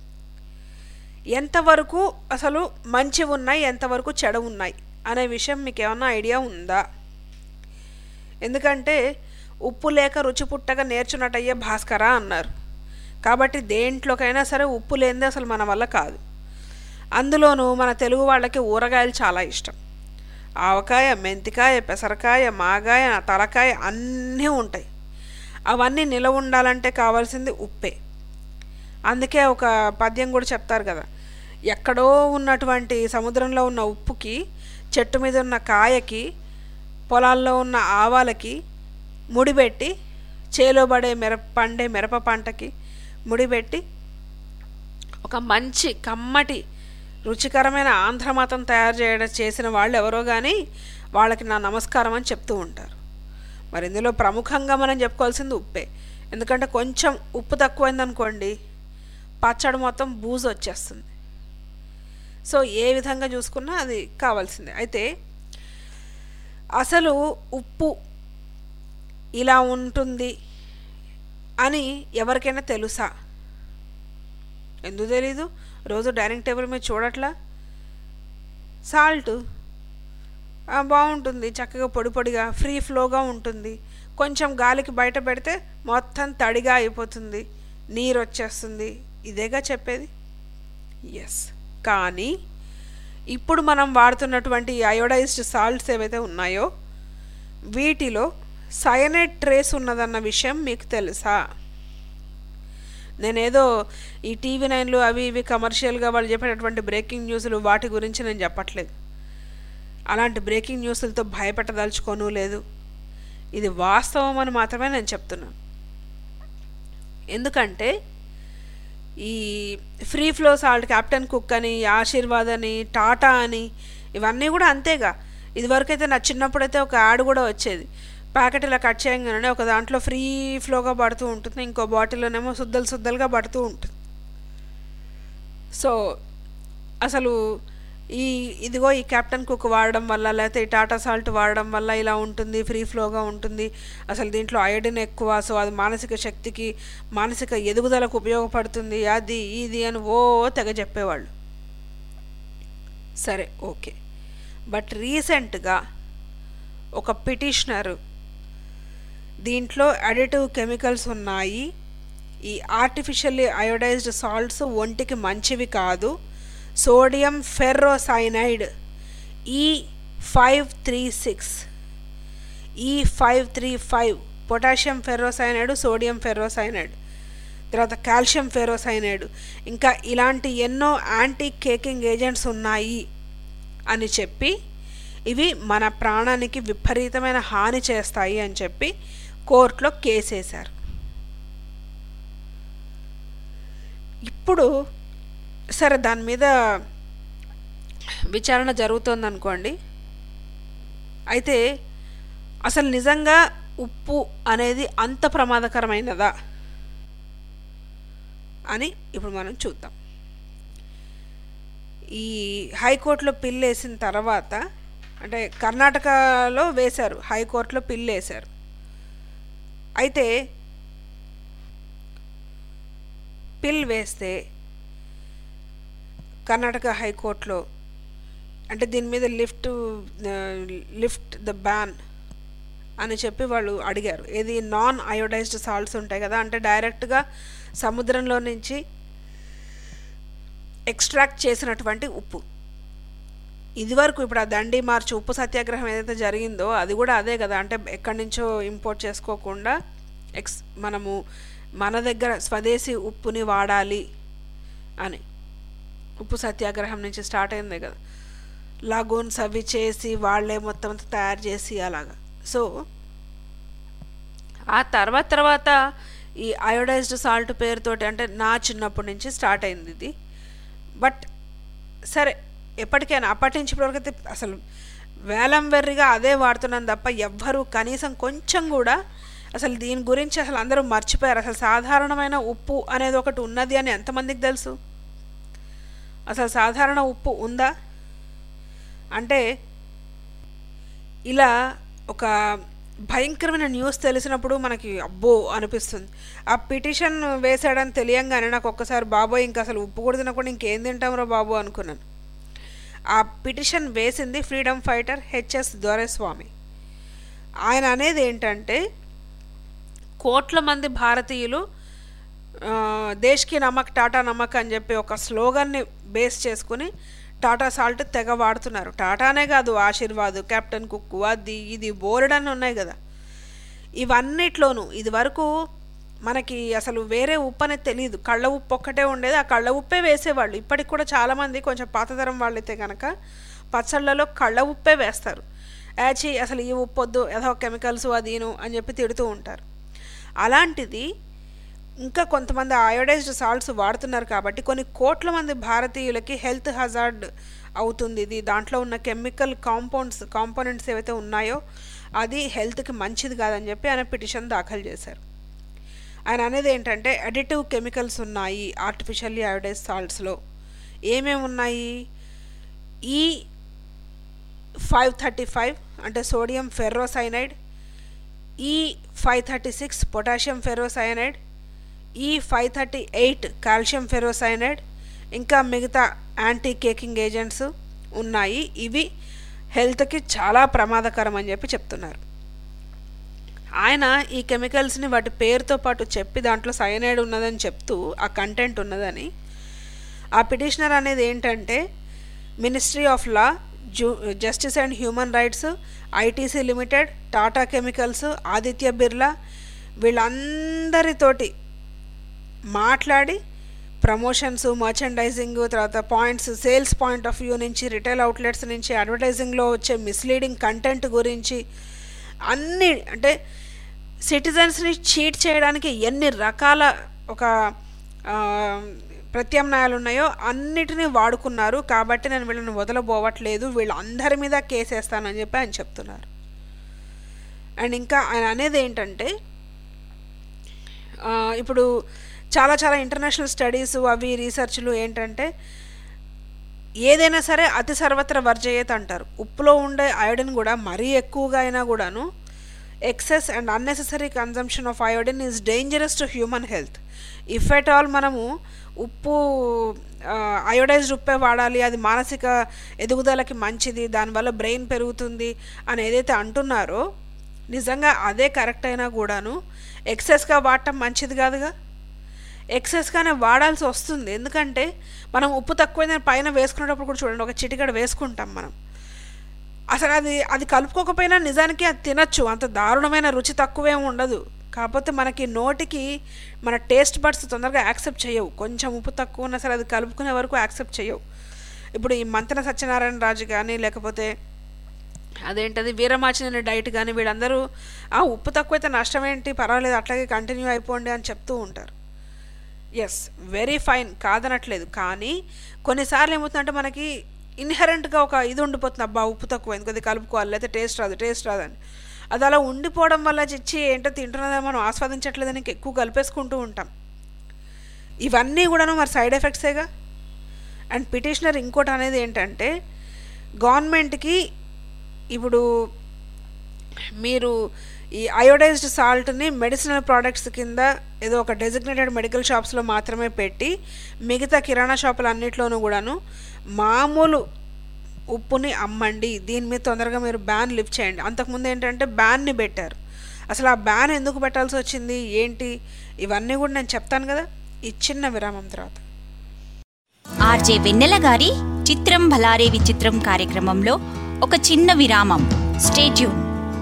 ఎంతవరకు అసలు మంచి ఉన్నాయి ఎంతవరకు చెడ ఉన్నాయి అనే విషయం మీకు ఏమన్నా ఐడియా ఉందా ఎందుకంటే ఉప్పు లేక రుచి పుట్టగా నేర్చున్నట్టయ్యే భాస్కరా అన్నారు కాబట్టి దేంట్లోకైనా సరే ఉప్పు లేనిదే అసలు మన వల్ల కాదు అందులోనూ మన తెలుగు వాళ్ళకి ఊరగాయలు చాలా ఇష్టం ఆవకాయ మెంతికాయ పెసరకాయ మాగాయ తలకాయ అన్నీ ఉంటాయి అవన్నీ నిలవ ఉండాలంటే కావాల్సింది ఉప్పే అందుకే ఒక పద్యం కూడా చెప్తారు కదా ఎక్కడో ఉన్నటువంటి సముద్రంలో ఉన్న ఉప్పుకి చెట్టు మీద ఉన్న కాయకి పొలాల్లో ఉన్న ఆవాలకి ముడిపెట్టి చేలో పడే మిరప పండే మిరప పంటకి ముడిపెట్టి ఒక మంచి కమ్మటి రుచికరమైన ఆంధ్రమతం తయారు చేయడం చేసిన వాళ్ళు ఎవరో కానీ వాళ్ళకి నా నమస్కారం అని చెప్తూ ఉంటారు మరి ఇందులో ప్రముఖంగా మనం చెప్పుకోవాల్సింది ఉప్పే ఎందుకంటే కొంచెం ఉప్పు తక్కువైందనుకోండి పచ్చడి మొత్తం బూజు వచ్చేస్తుంది సో ఏ విధంగా చూసుకున్నా అది కావాల్సిందే అయితే అసలు ఉప్పు ఇలా ఉంటుంది అని ఎవరికైనా తెలుసా ఎందుకు తెలీదు రోజు డైనింగ్ టేబుల్ మీద చూడట్లా సాల్ట్ బాగుంటుంది చక్కగా పొడి పొడిగా ఫ్రీ ఫ్లోగా ఉంటుంది కొంచెం గాలికి బయట పెడితే మొత్తం తడిగా అయిపోతుంది నీరు వచ్చేస్తుంది ఇదేగా చెప్పేది ఎస్ కానీ ఇప్పుడు మనం వాడుతున్నటువంటి అయోడైజ్డ్ సాల్ట్స్ ఏవైతే ఉన్నాయో వీటిలో సయనైడ్ ట్రేస్ ఉన్నదన్న విషయం మీకు తెలుసా నేనేదో ఈ టీవీ నైన్లు అవి ఇవి కమర్షియల్గా వాళ్ళు చెప్పేటటువంటి బ్రేకింగ్ న్యూస్లు వాటి గురించి నేను చెప్పట్లేదు అలాంటి బ్రేకింగ్ న్యూస్లతో భయపెట్టదలుచుకోను లేదు ఇది వాస్తవం అని మాత్రమే నేను చెప్తున్నాను ఎందుకంటే ఈ free flow salt captain cook అని ఆశీర్వాద్ అని టాటా అని ఇవన్నీ కూడా అంతేగా ఇదివరకైతే నా చిన్నప్పుడైతే ఒక యాడ్ కూడా వచ్చేది ప్యాకెట్ ఇలా కట్ చేయగానే ఒక దాంట్లో ఫ్రీ ఫ్లోగా పడుతూ ఉంటుంది ఇంకో బాటిల్లోనేమో శుద్ధలు శుద్ధలుగా పడుతూ ఉంటుంది సో అసలు ఈ ఇదిగో ఈ కెప్టెన్ కుక్ వాడడం వల్ల లేకపోతే ఈ టాటా సాల్ట్ వాడడం వల్ల ఇలా ఉంటుంది ఫ్రీ ఫ్లోగా ఉంటుంది అసలు దీంట్లో అయోడిన్ ఎక్కువ సో అది మానసిక శక్తికి మానసిక ఎదుగుదలకు ఉపయోగపడుతుంది అది ఇది అని ఓ తెగ చెప్పేవాళ్ళు సరే ఓకే బట్ రీసెంట్గా ఒక పిటిషనరు దీంట్లో అడిటివ్ కెమికల్స్ ఉన్నాయి ఈ ఆర్టిఫిషియల్లీ అయోడైజ్డ్ సాల్ట్స్ ఒంటికి మంచివి కాదు sodium ferrocyanide E five three six E five three five potassium ferrocyanide sodium ferrocyanide తర్వాత కాల్షియం ఫెర్రోసైనైడ్ ఇంకా ఇలాంటి ఎన్నో యాంటీ కేకింగ్ ఏజెంట్స్ ఉన్నాయి అని చెప్పి ఇవి మన ప్రాణానికి విపరీతమైన హాని చేస్తాయి అని చెప్పి కోర్టులో కేసేశారు ఇప్పుడు సరే దాని మీద విచారణ జరుగుతోంది అనుకోండి అయితే అసలు నిజంగా ఉప్పు అనేది అంత ప్రమాదకరమైనదా అని ఇప్పుడు మనం చూద్దాం ఈ హైకోర్టులో పిల్లు వేసిన తర్వాత అంటే కర్ణాటకలో వేశారు హైకోర్టులో పిల్లు వేశారు అయితే పిల్ వేస్తే కర్ణాటక హైకోర్టులో అంటే దీని మీద లిఫ్ట్ లిఫ్ట్ ద బ్యాన్ అని చెప్పి వాళ్ళు అడిగారు ఏది నాన్ అయోడైజ్డ్ సాల్ట్స్ ఉంటాయి కదా అంటే డైరెక్ట్గా సముద్రంలో నుంచి ఎక్స్ట్రాక్ట్ చేసినటువంటి ఉప్పు ఇదివరకు ఇప్పుడు ఆ దండి మార్చి ఉప్పు సత్యాగ్రహం ఏదైతే జరిగిందో అది కూడా అదే కదా అంటే ఎక్కడి నుంచో ఇంపోర్ట్ చేసుకోకుండా ఎక్స్ మనము మన దగ్గర స్వదేశీ ఉప్పుని వాడాలి అని ఉప్పు సత్యాగ్రహం నుంచి స్టార్ట్ అయింది కదా లాగూన్స్ అవి చేసి వాళ్ళే మొత్తం అంతా తయారు చేసి అలాగా సో ఆ తర్వాత తర్వాత ఈ అయోడైజ్డ్ సాల్ట్ పేరుతోటి అంటే నా చిన్నప్పటి నుంచి స్టార్ట్ అయింది ఇది బట్ సరే ఎప్పటికైనా అప్పటి నుంచి ఇప్పటివరకైతే అసలు వేలం వెర్రిగా అదే వాడుతున్నాను తప్ప ఎవ్వరూ కనీసం కొంచెం కూడా అసలు దీని గురించి అసలు అందరూ మర్చిపోయారు అసలు సాధారణమైన ఉప్పు అనేది ఒకటి ఉన్నది అని ఎంతమందికి తెలుసు అసలు సాధారణ ఉప్పు ఉందా అంటే ఇలా ఒక భయంకరమైన న్యూస్ తెలిసినప్పుడు మనకి అబ్బో అనిపిస్తుంది ఆ పిటిషన్ వేశాడని తెలియంగానే నాకు ఒక్కసారి బాబోయ్ ఇంకా అసలు ఉప్పు కూడా తినకుండా ఇంకేం తింటాంరా బాబు అనుకున్నాను ఆ పిటిషన్ వేసింది ఫ్రీడమ్ ఫైటర్ హెచ్ఎస్ దొరైస్వామి ఆయన అనేది ఏంటంటే కోట్ల మంది భారతీయులు దేశ్కి నమక్ టాటా నమక్ అని చెప్పి ఒక స్లోగన్ని బేస్ చేసుకుని టాటా సాల్ట్ తెగ వాడుతున్నారు టాటానే కాదు ఆశీర్వాద్ కెప్టెన్ కుక్కు అది ఇది బోర్డన్ ఉన్నాయి కదా ఇవన్నిట్లోనూ ఇది వరకు మనకి అసలు వేరే ఉప్పు అనేది తెలియదు కళ్ళ ఉప్పు ఒక్కటే ఉండేది ఆ కళ్ళ ఉప్పే వేసేవాళ్ళు ఇప్పటికి కూడా చాలామంది కొంచెం పాతతరం వాళ్ళైతే కనుక పచ్చళ్ళలో కళ్ళ ఉప్పే వేస్తారు యాచి అసలు ఈ ఉప్పు వద్దు ఏదో కెమికల్స్ అదీను అని చెప్పి తిడుతూ ఉంటారు అలాంటిది ఇంకా కొంతమంది అయోడైజ్డ్ సాల్ట్స్ వాడుతున్నారు కాబట్టి కొన్ని కోట్ల మంది భారతీయులకి హెల్త్ హజార్డ్ అవుతుంది ఇది దాంట్లో ఉన్న కెమికల్ కాంపౌండ్స్ కాంపోనెంట్స్ ఏవైతే ఉన్నాయో అది హెల్త్కి మంచిది కాదని చెప్పి ఆయన పిటిషన్ దాఖలు చేశారు ఆయన అనేది ఏంటంటే అడిటివ్ కెమికల్స్ ఉన్నాయి ఆర్టిఫిషియల్లీ అయోడైజ్ సాల్ట్స్లో ఏమేమి ఉన్నాయి ఈ ఫైవ్ థర్టీ ఫైవ్ అంటే sodium ferrocyanide E five thirty six potassium ferrocyanide E five thirty eight calcium ferrocyanide ఇంకా మిగతా యాంటీ కేకింగ్ ఏజెంట్స్ ఉన్నాయి ఇవి హెల్త్కి చాలా ప్రమాదకరం అని చెప్పి చెప్తున్నారు ఆయన ఈ కెమికల్స్ని వాటి పేరుతో పాటు చెప్పి దాంట్లో సైనైడ్ ఉన్నదని చెప్తూ ఆ కంటెంట్ ఉన్నదని ఆ పిటిషనర్ అనేది ఏంటంటే మినిస్ట్రీ ఆఫ్ లా జూ justice and human rights ITC limited Tata chemicals Aditya Birla వీళ్ళందరితోటి మాట్లాడి ప్రమోషన్స్ మర్చెండైజింగ్ తర్వాత points sales point of view నుంచి రిటైల్ అవుట్లెట్స్ నుంచి అడ్వర్టైజింగ్లో వచ్చే మిస్లీడింగ్ కంటెంట్ గురించి అన్ని అంటే సిటిజన్స్ని చీట్ చేయడానికి ఎన్ని రకాల ఒక ప్రత్యామ్నాయాలు ఉన్నాయో అన్నిటినీ వాడుకున్నారు కాబట్టి నేను వీళ్ళని వదలబోవట్లేదు వీళ్ళందరి మీద కేసేస్తానని చెప్పి ఆయన చెప్తున్నారు అండ్ ఇంకా ఆయన అనేది ఏంటంటే ఇప్పుడు చాలా చాలా ఇంటర్నేషనల్ స్టడీస్ అవి రీసెర్చ్లు ఏంటంటే ఏదైనా సరే అతి సర్వత్ర వర్జయేత్ అంటారు ఉప్పులో ఉండే అయోడిన్ కూడా మరీ ఎక్కువగా అయినా కూడాను excess and unnecessary consumption of iodine is dangerous to human health if at all మనము ఉప్పు అయోడైజ్డ్ ఉప్పే వాడాలి అది మానసిక ఎదుగుదలకి మంచిది దానివల్ల బ్రెయిన్ పెరుగుతుంది అని ఏదైతే అంటున్నారో నిజంగా అదే కరెక్ట్ అయినా కూడాను ఎక్సెస్గా వాడటం మంచిది కాదుగా ఎక్సెస్గానే వాడాల్సి వస్తుంది ఎందుకంటే మనం ఉప్పు తక్కువైందని పైన వేసుకునేటప్పుడు కూడా చూడండి ఒక చిటికడ వేసుకుంటాం మనం అసలు అది అది కలుపుకోకపోయినా నిజానికి అది తినచ్చు అంత దారుణమైన రుచి తక్కువేం ఉండదు కాకపోతే మనకి నోటికి మన టేస్ట్ బడ్స్ తొందరగా యాక్సెప్ట్ చేయవు కొంచెం ఉప్పు తక్కువ ఉన్నా సరే అది కలుపుకునే వరకు యాక్సెప్ట్ చేయవు ఇప్పుడు ఈ మంతన సత్యనారాయణ రాజు కానీ లేకపోతే అదేంటది వీరమాచిన డైట్ కానీ వీళ్ళందరూ ఆ ఉప్పు తక్కువైతే నష్టం ఏంటి పర్వాలేదు అట్లాగే కంటిన్యూ అయిపోండి అని చెప్తూ ఉంటారు ఎస్ వెరీ ఫైన్ కాదనట్లేదు కానీ కొన్నిసార్లు ఏమవుతుందంటే మనకి ఇన్హెరెంట్గా ఒక ఇది ఉండిపోతుంది అబ్బా ఉప్పు తక్కువైంది కొద్దిగా కలుపుకోవాలి లేకపోతే టేస్ట్ రాదు టేస్ట్ రాదని అది అలా ఉండిపోవడం వల్ల చిచ్చి ఏంటో తింటున్నదా మనం ఆస్వాదించట్లేదని ఇంకా ఎక్కువ కలిపేసుకుంటూ ఉంటాం ఇవన్నీ కూడాను మరి సైడ్ ఎఫెక్ట్సేగా అండ్ పిటిషనర్ ఇంకోటి అనేది ఏంటంటే గవర్నమెంట్కి ఇప్పుడు మీరు ఈ అయోడైజ్డ్ సాల్ట్ని మెడిసినల్ ప్రోడక్ట్స్ కింద ఏదో ఒక డెసిగ్నేటెడ్ మెడికల్ షాప్స్లో మాత్రమే పెట్టి మిగతా కిరాణా షాపులు అన్నిట్లోనూ కూడాను మామూలు ఉప్పుని అమ్మండి దీని మీద తొందరగా మీరు బ్యాన్ లిఫ్ట్ చేయండి అంతకుముందు ఏంటంటే బ్యాన్ని పెట్టారు అసలు ఆ బ్యాన్ ఎందుకు పెట్టాల్సి వచ్చింది ఏంటి ఇవన్నీ కూడా నేను చెప్తాను కదా ఈ చిన్న విరామం తర్వాత ఆర్జే వెన్నెల గారి చిత్రం భలారే విచిత్రం కార్యక్రమంలో ఒక చిన్న విరామం స్టేట్యూన్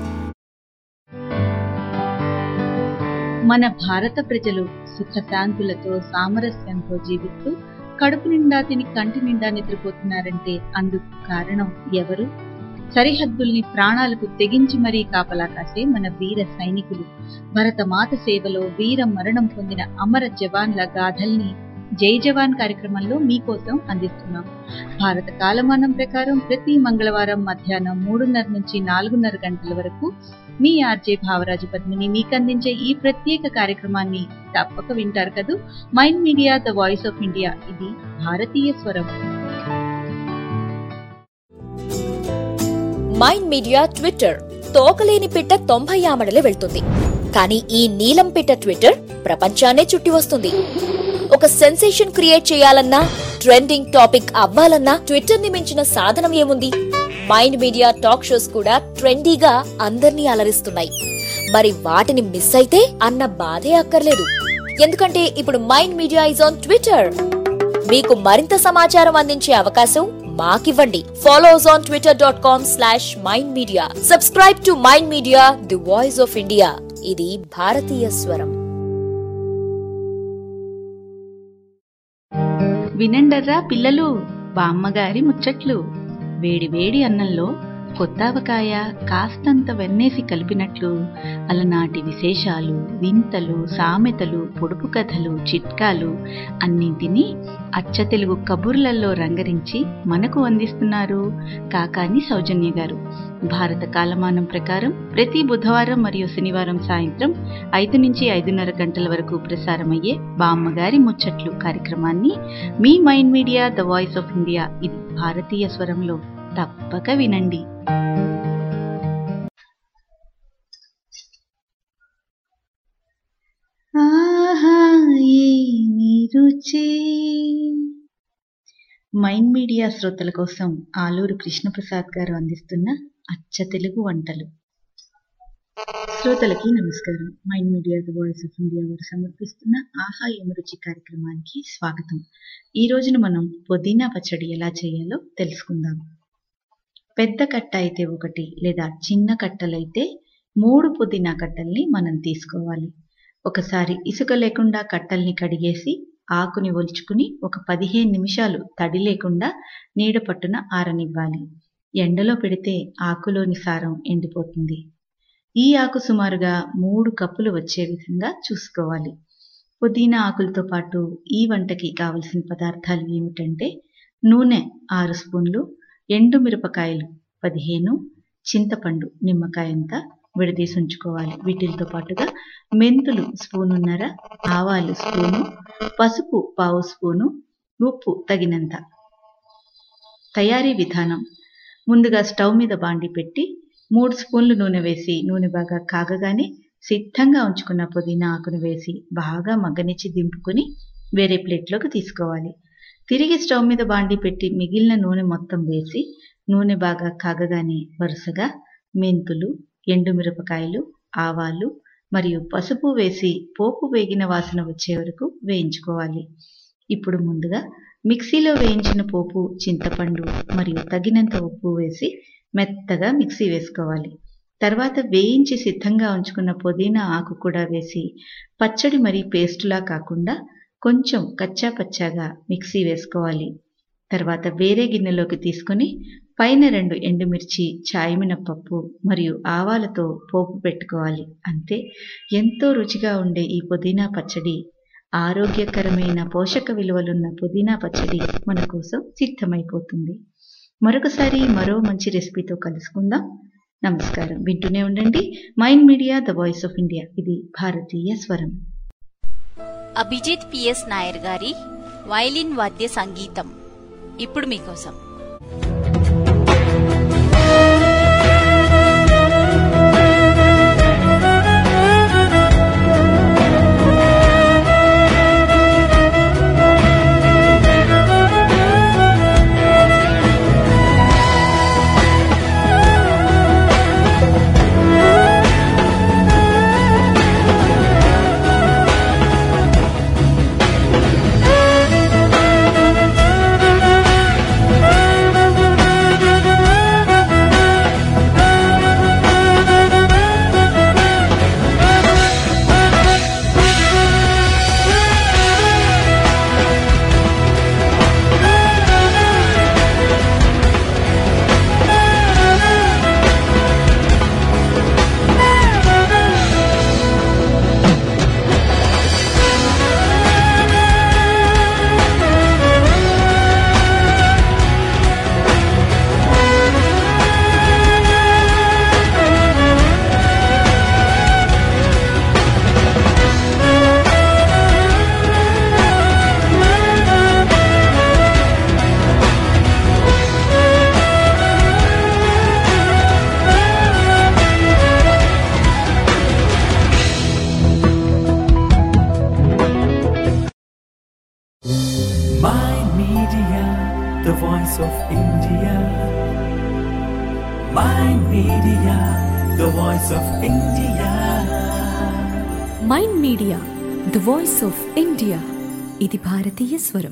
మన భారత ప్రజలు సుఖశాంతులతో సామరస్యంతో జీవిస్తూ కడుపు నిండా తిని కంటి నిండా నిద్రపోతున్నారంటే అందుకు కారణం ఎవరు సరిహద్దుల్ని ప్రాణాలకు తెగించి మరీ కాపలా కాసే మన వీర సైనికులు భరతమాత సేవలో వీర మరణం పొందిన అమర జవాన్ల గాథల్ని జై జవాన్ కార్యక్రమంలో మీకోసం అందిస్తున్నాం భారత కాలమానం ప్రకారం ప్రతి మంగళవారం మధ్యాహ్నం మూడున్నర నుంచి నాలుగున్నర గంటల వరకు మీ ఆర్జే భావరాజు పద్మిని మీకు అందించే ఈ ప్రత్యేక కార్యక్రమాన్ని తప్పక వింటారు కదూ mind media the voice of India ఇది భారతీయ స్వరం మైండ్ మీడియా ట్విట్టర్ తోకలేని పిట్ట తొంభై ఆమడలే వెళ్తుంది కానీ ఈ నీలం పిట్ట ట్విట్టర్ ప్రపంచాన్నే చుట్టి వస్తుంది ఒక సెన్సేషన్ క్రియేట్ చేయాలన్నా ట్రెండింగ్ టాపిక్ అవ్వాలన్నా ట్విట్టర్ ని మించిన సాధనం ఏముంది మైండ్ మీడియా టాక్ షోస్ కూడా ట్రెండీగా అందర్నీ అలరిస్తున్నాయి మరి వాటిని మిస్ అయితే అన్న బాధే అక్కర్లేదు ఎందుకంటే ఇప్పుడు mind media is on Twitter మీకు మరింత సమాచారం అందించే అవకాశం మాకివ్వండి follow us on Twitter dot com slash mind media subscribe to mind media the voice of India ఇది భారతీయ స్వరం వినండర్రా పిల్లలు బామ్మగారి ముచ్చట్లు వేడి వేడి అన్నంలో కొత్తావకాయ కాస్తంత వెన్నేసి కలిపినట్లు అలనాటి విశేషాలు వింతలు సామెతలు పొడుపు కథలు చిట్కాలు అన్నింటినీ అచ్చ తెలుగు కబుర్లలో రంగరించి మనకు అందిస్తున్నారు కాకాని సౌజన్య గారు భారత కాలమానం ప్రకారం ప్రతి బుధవారం మరియు శనివారం సాయంత్రం ఐదు నుంచి ఐదున్నర గంటల వరకు ప్రసారమయ్యే బామ్మగారి ముచ్చట్లు కార్యక్రమాన్ని మీ mind media the voice of India ఇది భారతీయ స్వరంలో తప్పక వినండి ఆహా ఏమి రుచి మైండ్ మీడియా శ్రోతల కోసం ఆలూరు కృష్ణప్రసాద్ గారు అందిస్తున్న అచ్చ తెలుగు వంటలు శ్రోతలకి నమస్కారం mind media the voice of India వారు సమర్పిస్తున్న ఆహా ఏమి రుచి కార్యక్రమానికి స్వాగతం ఈ రోజున మనం పుదీనా పచ్చడి ఎలా చేయాలో తెలుసుకుందాం పెద్ద కట్ట అయితే ఒకటి లేదా చిన్న కట్టలైతే మూడు పుదీనా కట్టల్ని మనం తీసుకోవాలి ఒకసారి ఇసుక లేకుండా కట్టల్ని కడిగేసి ఆకుని ఒలుచుకుని ఒక పదిహేను నిమిషాలు తడి లేకుండా నీడ పట్టున ఆరనివ్వాలి ఎండలో పెడితే ఆకులోని సారం ఎండిపోతుంది ఈ ఆకు సుమారుగా మూడు కప్పులు వచ్చే విధంగా చూసుకోవాలి పుదీనా ఆకులతో పాటు ఈ వంటకి కావలసిన పదార్థాలు ఏమిటంటే నూనె ఆరు స్పూన్లు ఎండు మిరపకాయలు పదిహేను చింతపండు నిమ్మకాయంత విడదీసి ఉంచుకోవాలి వీటితో పాటుగా మెంతులు స్పూనున్నర ఆవాలు స్పూను పసుపు పావు స్పూను ఉప్పు తగినంత తయారీ విధానం ముందుగా స్టవ్ మీద బాండి పెట్టి మూడు స్పూన్లు నూనె వేసి నూనె బాగా కాగగానే సిద్ధంగా ఉంచుకున్న పుదీనా ఆకును వేసి బాగా మగ్గనిచ్చి దింపుకుని వేరే ప్లేట్లోకి తీసుకోవాలి తిరిగి స్టవ్ మీద బాండి పెట్టి మిగిలిన నూనె మొత్తం వేసి నూనె బాగా కాగగానే వరుసగా మెంతులు ఎండుమిరపకాయలు ఆవాలు మరియు పసుపు వేసి పోపు వేగిన వాసన వచ్చే వరకు వేయించుకోవాలి ఇప్పుడు ముందుగా మిక్సీలో వేయించిన పోపు చింతపండు మరియు తగినంత ఉప్పు వేసి మెత్తగా మిక్సీ వేసుకోవాలి తర్వాత వేయించి సిద్ధంగా ఉంచుకున్న పుదీనా ఆకు కూడా వేసి పచ్చడి మరి పేస్టులా కాకుండా కొంచెం కచ్చా పచ్చాగా మిక్సీ వేసుకోవాలి తర్వాత వేరే గిన్నెలోకి తీసుకుని పైన రెండు ఎండుమిర్చి చాయమినపప్పు మరియు ఆవాలతో పోపు పెట్టుకోవాలి అంతే ఎంతో రుచిగా ఉండే ఈ పుదీనా పచ్చడి ఆరోగ్యకరమైన పోషక విలువలున్న పుదీనా పచ్చడి మన కోసం సిద్ధమైపోతుంది మరొకసారి మరో మంచి రెసిపీతో కలుసుకుందాం నమస్కారం వింటూనే ఉండండి mind media the voice of India ఇది భారతీయ స్వరం అభిజిత్ పిఎస్ నాయర్ గారి వైలిన్ వాద్య సంగీతం ఇప్పుడు మీకోసం Mind Media, the voice of India. Mind Media, the voice of India. Mind media the voice of India ఇది భారతీయ స్వరం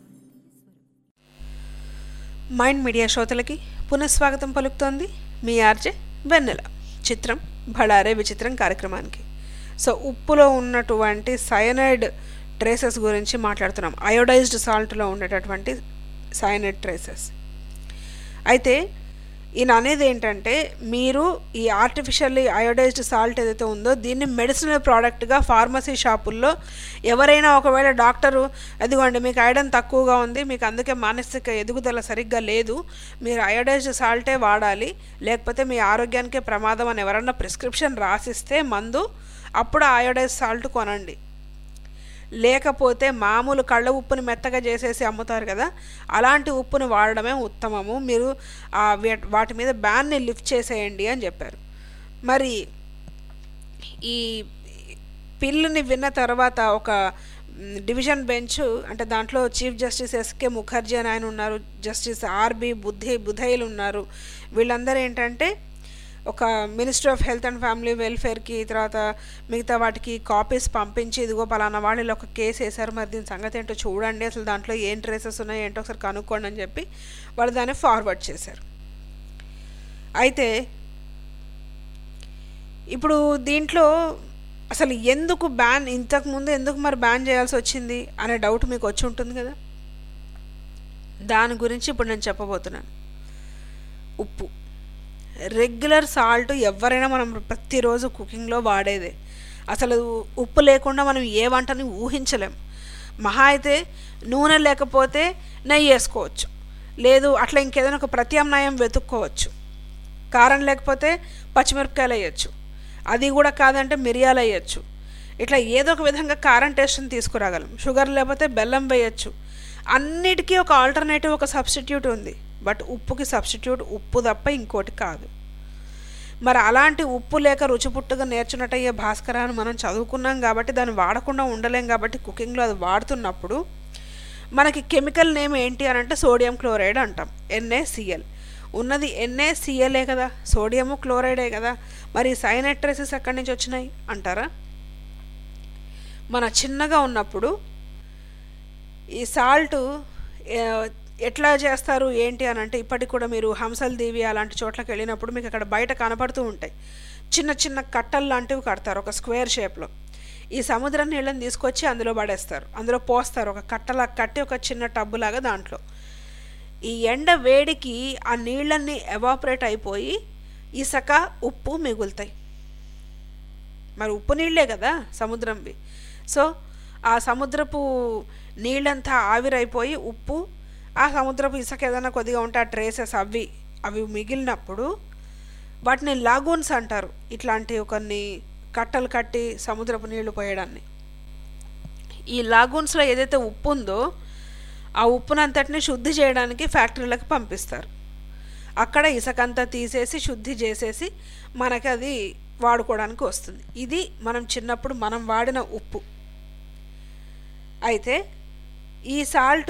మైండ్ మీడియా శ్రోతలకి పునఃస్వాగతం పలుకుతోంది మీ ఆర్జే వెన్నెల చిత్రం భళారే విచిత్రం కార్యక్రమానికి సో ఉప్పులో ఉన్నటువంటి సయనైడ్ ట్రేసెస్ గురించి మాట్లాడుతున్నాం అయోడైజ్డ్ సాల్ట్లో ఉండేటటువంటి సయనైడ్ ట్రేసెస్ అయితే ఈయన అనేది ఏంటంటే మీరు ఈ ఆర్టిఫిషియల్లీ అయోడైజ్డ్ సాల్ట్ ఏదైతే ఉందో దీన్ని మెడిసినల్ ప్రోడక్ట్గా ఫార్మసీ షాపుల్లో ఎవరైనా ఒకవేళ డాక్టరు అదిగోండి మీకు ఐరన్ తక్కువగా ఉంది మీకు అందుకే మానసిక ఎదుగుదల సరిగ్గా లేదు మీరు అయోడైజ్డ్ సాల్టే వాడాలి లేకపోతే మీ ఆరోగ్యానికే ప్రమాదం అని ఎవరన్నా ప్రిస్క్రిప్షన్ రాసిస్తే మందు అప్పుడు అయోడైజ్ సాల్ట్ కొనండి లేకపోతే మామూలు కళ్ళ ఉప్పుని మెత్తగా చేసేసి అమ్ముతారు కదా అలాంటి ఉప్పుని వాడడమే ఉత్తమము మీరు ఆ వే- వాటి మీద బ్యాన్ని లిఫ్ట్ చేసేయండి అని చెప్పారు మరి ఈ పిల్లుని విన్న తర్వాత ఒక మ్, డివిజన్ బెంచ్ అంటే దాంట్లో చీఫ్ జస్టిస్ ఎస్కే ముఖర్జీ అని ఆయన ఉన్నారు జస్టిస్ ఆర్బి బుద్ధి బుధైలు ఉన్నారు వీళ్ళందరూ ఏంటంటే ఒక ministry of health and family వెల్ఫేర్కి తర్వాత మిగతా వాటికి కాపీస్ పంపించి ఇదిగో పలానా వాళ్ళు ఇలా ఒక కేసు వేశారు మరి దీని సంగతి ఏంటో చూడండి అసలు దాంట్లో ఏం ట్రేసెస్ ఉన్నాయో ఏంటో ఒకసారి కనుక్కోండి అని చెప్పి వాళ్ళు దాన్ని ఫార్వర్డ్ చేశారు అయితే ఇప్పుడు దీంట్లో అసలు ఎందుకు బ్యాన్ ఇంతకు ముందు ఎందుకు మరి బ్యాన్ చేయాల్సి వచ్చింది అనే డౌట్ మీకు వచ్చి ఉంటుంది కదా దాని గురించి ఇప్పుడు నేను చెప్పబోతున్నాను ఉప్పు రెగ్యులర్ సాల్ట్ ఎవరైనా మనం ప్రతిరోజు కుకింగ్లో వాడేదే అసలు ఉప్పు లేకుండా మనం ఏ వంటని ఊహించలేం మహా అయితే నూనె లేకపోతే నెయ్యి వేసుకోవచ్చు లేదు అట్లా ఇంకేదైనా ఒక ప్రత్యామ్నాయం వెతుక్కోవచ్చు కారం లేకపోతే పచ్చిమిరపకాయలు వేయచ్చు అది కూడా కాదంటే మిరియాలు వేయచ్చు ఇట్లా ఏదో ఒక విధంగా కారం టేస్ట్ని తీసుకురాగలం షుగర్ లేకపోతే బెల్లం వేయచ్చు అన్నిటికీ ఒక ఆల్టర్నేటివ్ ఒక సబ్స్టిట్యూట్ ఉంది బట్ ఉప్పుకి సబ్స్టిట్యూట్ ఉప్పు తప్ప ఇంకోటి కాదు మరి అలాంటి ఉప్పు లేక రుచి పుట్టుగా నేర్చున్నట్టయ్యే భాస్కర అని మనం చదువుకున్నాం కాబట్టి దాన్ని వాడకుండా ఉండలేం కాబట్టి కుకింగ్లో అది వాడుతున్నప్పుడు మనకి కెమికల్ నేమ్ ఏంటి అని అంటే సోడియం క్లోరైడ్ అంటాం ఎన్ఏసిఎల్ ఉన్నది ఎన్ఏసిఎలే కదా సోడియము క్లోరైడే కదా మరి సైనట్రైసిస్ ఎక్కడి నుంచి వచ్చినాయి అంటారా మన చిన్నగా ఉన్నప్పుడు ఈ సాల్ట్ ఎట్లా చేస్తారు ఏంటి అని అంటే ఇప్పటికి కూడా మీరు హంసల్ దేవి అలాంటి చోట్లకి వెళ్ళినప్పుడు మీకు అక్కడ బయట కనపడుతూ ఉంటాయి చిన్న చిన్న కట్టలు లాంటివి కడతారు ఒక స్క్వేర్ షేప్లో ఈ సముద్ర నీళ్ళని తీసుకొచ్చి అందులో పడేస్తారు అందులో పోస్తారు ఒక కట్టలా కట్టి ఒక చిన్న టబ్బులాగా దాంట్లో ఈ ఎండ వేడికి ఆ నీళ్ళన్నీ ఎవాపరేట్ అయిపోయి ఇసక ఉప్పు మిగులుతాయి మరి ఉప్పు నీళ్ళే కదా సముద్రంవి సో ఆ సముద్రపు నీళ్ళంతా ఆవిరైపోయి ఉప్పు ఆ సముద్రపు ఇసుక ఏదైనా కొద్దిగా ఉంటే ఆ ట్రేసెస్ అవి అవి మిగిలినప్పుడు వాటిని లాగూన్స్ అంటారు ఇట్లాంటి కొన్ని కట్టలు కట్టి సముద్రపు నీళ్లు పోయడాన్ని ఈ లాగూన్స్లో ఏదైతే ఉప్పు ఉందో ఆ ఉప్పునంతటిని శుద్ధి చేయడానికి ఫ్యాక్టరీలకు పంపిస్తారు అక్కడ ఇసుకంతా తీసేసి శుద్ధి చేసేసి మనకి అది వాడుకోవడానికి వస్తుంది ఇది మనం చిన్నప్పుడు మనం వాడిన ఉప్పు అయితే ఈ salt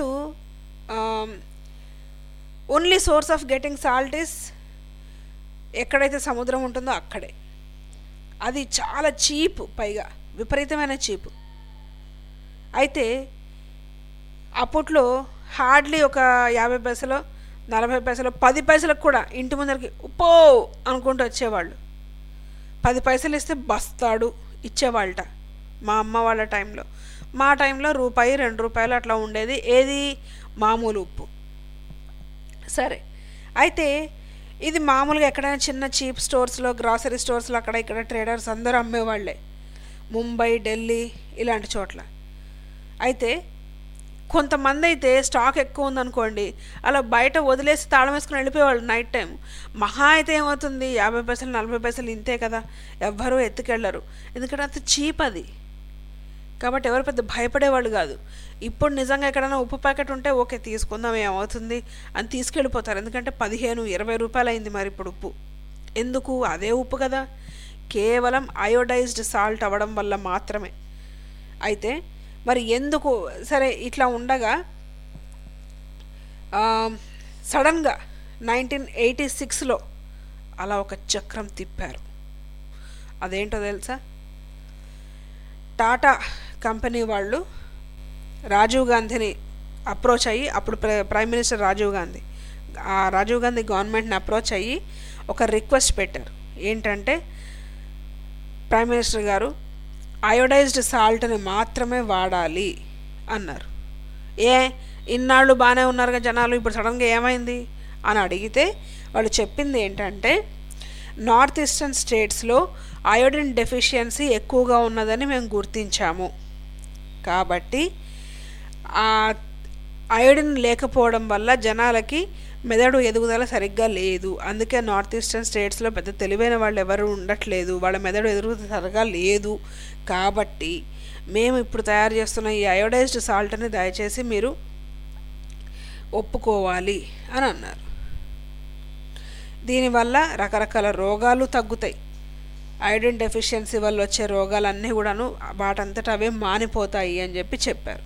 only source of getting salt is ఎక్కడైతే సముద్రం ఉంటుందో అక్కడే అది చాలా చీప్ పైగా విపరీతమైన చీప్ అయితే అప్పట్లో హార్డ్లీ ఒక యాభై పైసలు నలభై పైసలు పది పైసలకు కూడా ఇంటి ముందరికి ఉప్పో అనుకుంటూ వచ్చేవాళ్ళు పది పైసలు ఇస్తే బస్తాడు ఇచ్చేవాళ్ళట మా అమ్మ వాళ్ళ టైంలో మా టైంలో రూపాయి రెండు రూపాయలు అట్లా ఉండేది ఏది మామూలు ఉప్పు సరే అయితే ఇది మామూలుగా ఎక్కడైనా చిన్న చీప్ స్టోర్స్లో గ్రాసరీ స్టోర్స్లో అక్కడ ఇక్కడ ట్రేడర్స్ అందరూ అమ్మేవాళ్ళే ముంబై ఢిల్లీ ఇలాంటి చోట్ల అయితే కొంతమంది అయితే స్టాక్ ఎక్కువ ఉందనుకోండి అలా బయట వదిలేసి తాళం వేసుకుని వెళ్ళిపోయేవాళ్ళు నైట్ టైం మహా అయితే ఏమవుతుంది యాభై పైసలు నలభై పైసలు ఇంతే కదా ఎవ్వరూ ఎత్తుకెళ్ళరు ఎందుకంటే అంత చీప్ అది కాబట్టి ఎవరు పెద్ద భయపడేవాళ్ళు కాదు ఇప్పుడు నిజంగా ఎక్కడైనా ఉప్పు ప్యాకెట్ ఉంటే ఓకే తీసుకుందాం ఏమవుతుంది అని తీసుకెళ్ళిపోతారు ఎందుకంటే పదిహేను ఇరవై రూపాయలు అయింది మరి ఇప్పుడు ఉప్పు ఎందుకు అదే ఉప్పు కదా కేవలం అయోడైజ్డ్ సాల్ట్ అవ్వడం వల్ల మాత్రమే అయితే మరి ఎందుకు సరే ఇట్లా ఉండగా సడన్గా నైన్టీన్ ఎయిటీ సిక్స్లో అలా ఒక చక్రం తిప్పారు అదేంటో తెలుసా టాటా కంపెనీ వాళ్ళు రాజీవ్ గాంధీని అప్రోచ్ అయ్యి అప్పుడు ప్రైమ్ మినిస్టర్ రాజీవ్ గాంధీ ఆ రాజీవ్ గాంధీ గవర్నమెంట్ని అప్రోచ్ అయ్యి ఒక రిక్వెస్ట్ పెట్టారు ఏంటంటే ప్రైమ్ మినిస్టర్ గారు అయోడైజ్డ్ సాల్ట్ని మాత్రమే వాడాలి అన్నారు ఏ ఇన్నాళ్ళు బాగానే ఉన్నారుగా జనాలు ఇప్పుడు సడన్గా ఏమైంది అని అడిగితే వాళ్ళు చెప్పింది ఏంటంటే నార్త్ ఈస్టర్న్ స్టేట్స్లో అయోడిన్ డెఫిషియన్సీ ఎక్కువగా ఉన్నదని మేము గుర్తించాము కాబట్టి ఆ అయోడిన్ లేకపోవడం వల్ల జనాలకి మెదడు ఎదుగుదల సరిగ్గా లేదు అందుకే నార్త్ ఈస్టర్న్ స్టేట్స్లో పెద్ద తెలివైన వాళ్ళు ఎవరు ఉండట్లేదు వాళ్ళ మెదడు ఎదుగుదల సరిగా లేదు కాబట్టి మేము ఇప్పుడు తయారు చేస్తున్న ఈ అయోడైజ్డ్ సాల్ట్ని దయచేసి మీరు ఒప్పుకోవాలి అని అన్నారు దీనివల్ల రకరకాల రోగాలు తగ్గుతాయి ఐరన్ డెఫిషియన్సీ వల్ల వచ్చే రోగాలన్నీ కూడాను వాటంతట అవే మానిపోతాయి అని చెప్పి చెప్పారు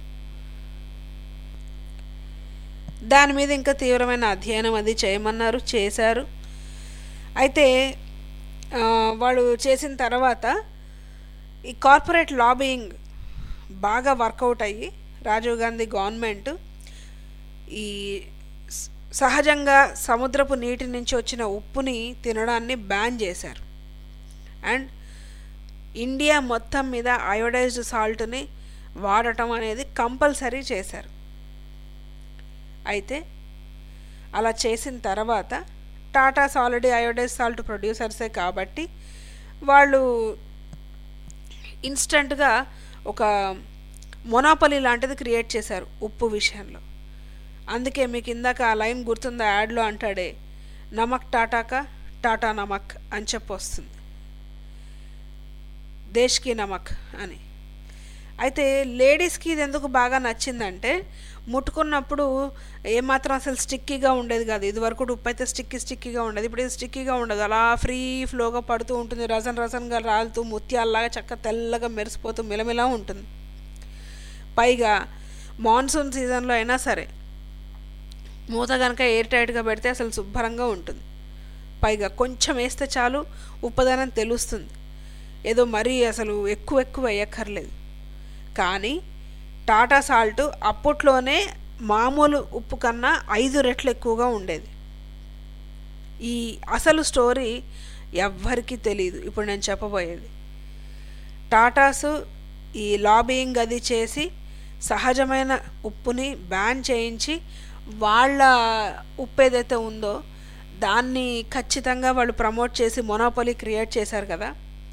దాని మీద ఇంకా తీవ్రమైన అధ్యయనం అది చేయమన్నారు చేశారు అయితే వాళ్ళు చేసిన తర్వాత ఈ కార్పొరేట్ లాబింగ్ బాగా వర్కౌట్ అయ్యి రాజీవ్ గాంధీ గవర్నమెంట్ ఈ సహజంగా సముద్రపు నీటి నుంచి వచ్చిన ఉప్పుని తినడాన్ని బ్యాన్ చేశారు అండ్ ఇండియా మొత్తం మీద అయోడైజ్డ్ సాల్ట్ని వాడటం అనేది కంపల్సరీ చేశారు అయితే అలా చేసిన తర్వాత టాటాస్ ఆల్రెడీ అయోడైజ్ సాల్ట్ ప్రొడ్యూసర్సే కాబట్టి వాళ్ళు ఇన్స్టంట్గా ఒక మొనాపలి లాంటిది క్రియేట్ చేశారు ఉప్పు విషయంలో అందుకే మీకు ఇందాక ఆ లైన్ గుర్తుందా యాడ్లో అంటాడే నమక్ టాటాక టాటా నమక్ అని చెప్పి వస్తుంది దేశ్కి నమక్ అని అయితే లేడీస్కి ఇది ఎందుకు బాగా నచ్చిందంటే ముట్టుకున్నప్పుడు ఏమాత్రం అసలు స్టిక్కీగా ఉండేది కాదు ఇది వరకు ఉప్పు అయితే స్టిక్కీ స్టిక్కీగా ఉండేది ఇప్పుడు ఇది స్టిక్కీగా ఉండదు అలా ఫ్రీ ఫ్లోగా పడుతూ ఉంటుంది రసన్ రసన్గా రాలుతూ ముత్యాల్లాగా చక్క తెల్లగా మెరిసిపోతూ మిలమిలా ఉంటుంది పైగా మాన్సూన్ సీజన్లో అయినా సరే మూత కనుక ఎయిర్ టైట్గా పెడితే అసలు శుభ్రంగా ఉంటుంది పైగా కొంచెం వేస్తే చాలు ఉప్పదనం తెలుస్తుంది ఏదో మరీ అసలు ఎక్కువ ఎక్కువ వేయక్కర్లేదు కానీ టాటా సాల్ట్ అప్పట్లోనే మామూలు ఉప్పు కన్నా ఐదు రెట్లు ఎక్కువగా ఉండేది ఈ అసలు స్టోరీ ఎవ్వరికీ తెలియదు ఇప్పుడు నేను చెప్పబోయేది టాటాసు ఈ లాబియింగ్ అది చేసి సహజమైన ఉప్పుని బ్యాన్ చేయించి వాళ్ళ ఉప్పు ఏదైతే ఉందో దాన్ని ఖచ్చితంగా వాళ్ళు ప్రమోట్ చేసి మొనోపలి క్రియేట్ చేశారు కదా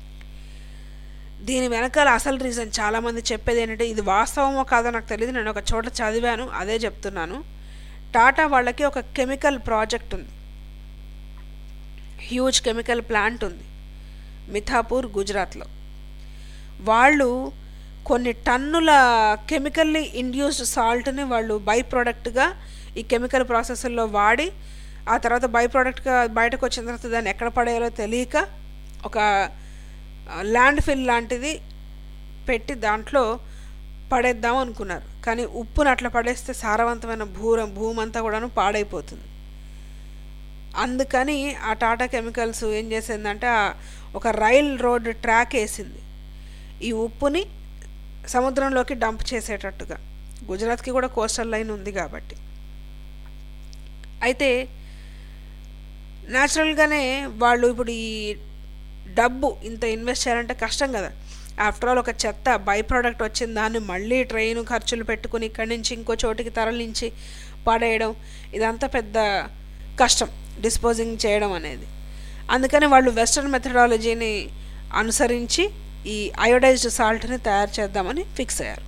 దీని వెనకాల అసలు రీజన్ చాలామంది చెప్పేది ఏంటంటే ఇది వాస్తవమో కాదో నాకు తెలియదు నేను ఒక చోట చదివాను అదే చెప్తున్నాను టాటా వాళ్ళకి ఒక కెమికల్ ప్రాజెక్ట్ ఉంది హ్యూజ్ కెమికల్ ప్లాంట్ ఉంది మిథాపూర్ గుజరాత్లో వాళ్ళు కొన్ని టన్నుల కెమికల్లీ ఇండ్యూస్డ్ సాల్ట్ని వాళ్ళు బై ప్రోడక్ట్గా ఈ కెమికల్ ప్రాసెస్లో వాడి ఆ తర్వాత బై ప్రోడక్ట్గా బయటకు వచ్చిన తర్వాత దాన్ని ఎక్కడ పడేయాలో తెలియక ఒక ల్యాండ్ ఫిల్ లాంటిది పెట్టి దాంట్లో పడేద్దాం అనుకున్నారు కానీ ఉప్పును అట్లా పడేస్తే సారవంతమైన భూరం భూమి అంతా కూడాను పాడైపోతుంది అందుకని ఆ టాటా కెమికల్స్ ఏం చేసిందంటే ఒక రైల్ రోడ్ ట్రాక్ వేసింది ఈ ఉప్పుని సముద్రంలోకి డంప్ చేసేటట్టుగా గుజరాత్కి కూడా కోస్టల్ లైన్ ఉంది కాబట్టి అయితే న్యాచురల్గానే వాళ్ళు ఇప్పుడు ఈ డబ్బు ఇంత ఇన్వెస్ట్ చేయాలంటే కష్టం కదా ఆఫ్టర్ ఆల్ ఒక చెత్త బై ప్రోడక్ట్ వచ్చిన దాన్ని మళ్ళీ ట్రైన్ ఖర్చులు పెట్టుకుని ఇక్కడి నుంచి ఇంకో చోటికి తరలించి పడేయడం ఇదంతా పెద్ద కష్టం డిస్పోజింగ్ చేయడం అనేది అందుకని వాళ్ళు వెస్ట్రన్ మెథడాలజీని అనుసరించి ఈ అయోడైజ్డ్ సాల్ట్ని తయారు చేద్దామని ఫిక్స్ అయ్యారు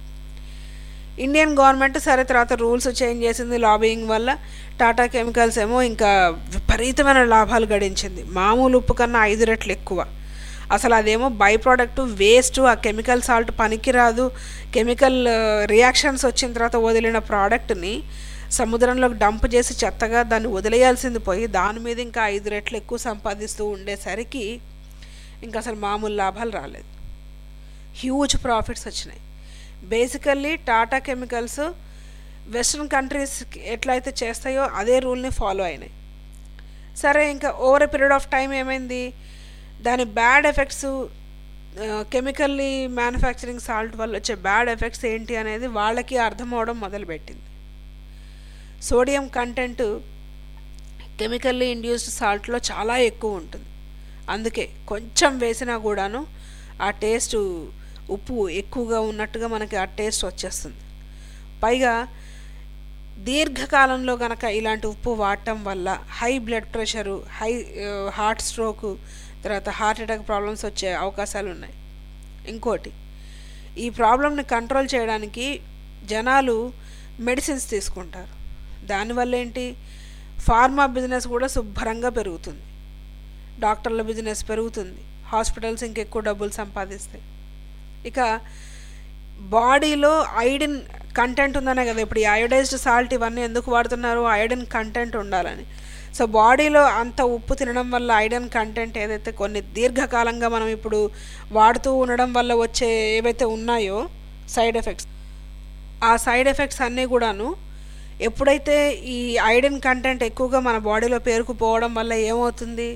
ఇండియన్ గవర్నమెంట్ సరే తర్వాత రూల్స్ చేంజ్ చేసింది లాబియింగ్ వల్ల టాటా కెమికల్స్ ఏమో ఇంకా విపరీతమైన లాభాలు గడించింది మామూలు ఉప్పు కన్నా ఐదు రెట్లు ఎక్కువ అసలు అదేమో బై ప్రోడక్ట్ వేస్ట్ ఆ కెమికల్ సాల్ట్ పనికిరాదు కెమికల్ రియాక్షన్స్ వచ్చిన తర్వాత వదిలిన ప్రోడక్ట్ని సముద్రంలోకి డంప్ చేసి చెత్తగా దాన్ని వదిలేయాల్సింది పోయి దాని మీద ఇంకా ఐదు రెట్లు ఎక్కువ సంపాదిస్తూ ఉండేసరికి ఇంకా అసలు మామూలు లాభాలు రాలేదు హ్యూజ్ ప్రాఫిట్స్ వచ్చినాయి basically Tata chemicals western countries ఎట్లయితే చేస్తాయో అదే రూల్ని ఫాలో అయినాయి సరే ఇంకా over a period of time ఏమైంది దాని bad effects chemically manufacturing salt వల్ల వచ్చే బ్యాడ్ ఎఫెక్ట్స్ ఏంటి అనేది వాళ్ళకి అర్థం అవడం మొదలుపెట్టింది సోడియం కంటెంట్ కెమికల్లీ ఇండ్యూస్డ్ సాల్ట్లో చాలా ఎక్కువ ఉంటుంది అందుకే కొంచెం వేసినా కూడాను ఆ టేస్ట్ ఉప్పు ఎక్కువగా ఉన్నట్టుగా మనకి ఆ టేస్ట్ వచ్చేస్తుంది పైగా దీర్ఘకాలంలో కనుక ఇలాంటి ఉప్పు వాడటం వల్ల high blood pressure high heart stroke తర్వాత హార్ట్ అటాక్ ప్రాబ్లమ్స్ వచ్చే అవకాశాలు ఉన్నాయి ఇంకోటి ఈ ప్రాబ్లమ్ని కంట్రోల్ చేయడానికి జనాలు మెడిసిన్స్ తీసుకుంటారు దానివల్ల ఏంటి ఫార్మా బిజినెస్ కూడా శుభ్రంగా పెరుగుతుంది డాక్టర్ల బిజినెస్ పెరుగుతుంది హాస్పిటల్స్ ఇంకెక్కువ డబ్బులు సంపాదిస్తాయి ఇక బాడీలో ఐడిన్ కంటెంట్ ఉందనే కదా ఇప్పుడు ఈ అయోడైజ్డ్ సాల్ట్ ఇవన్నీ ఎందుకు వాడుతున్నారు ఐడిన్ కంటెంట్ ఉండాలని సో బాడీలో అంత ఉప్పు తినడం వల్ల ఐరన్ కంటెంట్ ఏదైతే కొన్ని దీర్ఘకాలంగా మనం ఇప్పుడు వాడుతూ ఉండడం వల్ల వచ్చే ఏవైతే ఉన్నాయో సైడ్ ఎఫెక్ట్స్ ఆ సైడ్ ఎఫెక్ట్స్ అన్నీ కూడాను ఎప్పుడైతే ఈ ఐరన్ కంటెంట్ ఎక్కువగా మన బాడీలో పేరుకుపోవడం వల్ల ఏమవుతుంది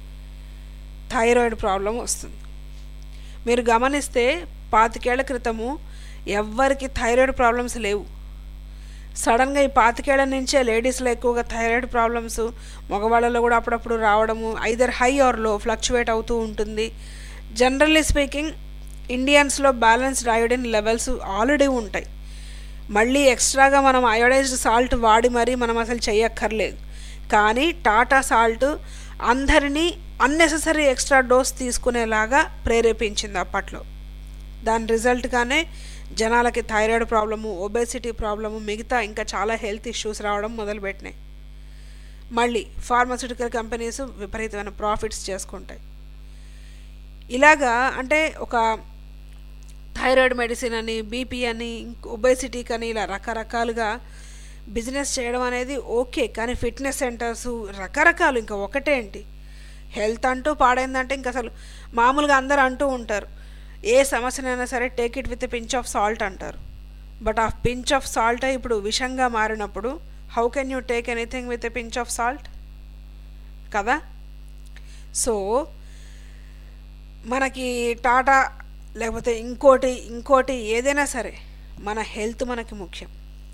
థైరాయిడ్ ప్రాబ్లం వస్తుంది మీరు గమనిస్తే పాతికేళ్ల క్రితము ఎవ్వరికి థైరాయిడ్ ప్రాబ్లమ్స్ లేవు సడన్గా ఈ పాతికేళ్ల నుంచే లేడీస్లో ఎక్కువగా థైరాయిడ్ ప్రాబ్లమ్స్ మగవాళ్ళలో కూడా అప్పుడప్పుడు రావడము either high or low fluctuate అవుతూ ఉంటుంది జనరల్లీ స్పీకింగ్ ఇండియన్స్లో బ్యాలెన్స్డ్ అయోడిన్ లెవెల్స్ ఆల్రెడీ ఉంటాయి మళ్ళీ ఎక్స్ట్రాగా మనం అయోడైజ్డ్ సాల్ట్ వాడి మరీ మనం అసలు చేయక్కర్లేదు కానీ టాటా సాల్ట్ అందరినీ అన్నెసెసరీ ఎక్స్ట్రా డోస్ తీసుకునేలాగా ప్రేరేపించింది అప్పట్లో దాని రిజల్ట్గానే జనాలకి థైరాయిడ్ ప్రాబ్లము ఒబేసిటీ ప్రాబ్లము మిగతా ఇంకా చాలా హెల్త్ ఇష్యూస్ రావడం మొదలుపెట్టినాయి మళ్ళీ ఫార్మస్యూటికల్ కంపెనీస్ విపరీతమైన ప్రాఫిట్స్ చేసుకుంటాయి ఇలాగా అంటే ఒక థైరాయిడ్ మెడిసిన్ అని బీపీ అని ఒబేసిటీకి అని ఇలా రకరకాలుగా బిజినెస్ చేయడం అనేది ఓకే కానీ ఫిట్నెస్ సెంటర్స్ రకరకాలు ఇంకా ఒకటేంటి హెల్త్ అంటూ పాడైందంటే ఇంకా అసలు మామూలుగా అందరూ అంటూ ఉంటారు ఏ సమస్యనైనా సరే take it with pinch of salt అంటారు బట్ ఆ పించ్ ఆఫ్ సాల్ట్ ఇప్పుడు విషంగా మారినప్పుడు how can you take anything with a pinch of salt కదా సో మనకి టాటా లేకపోతే ఇంకోటి ఇంకోటి ఏదైనా సరే మన హెల్త్ మనకి ముఖ్యం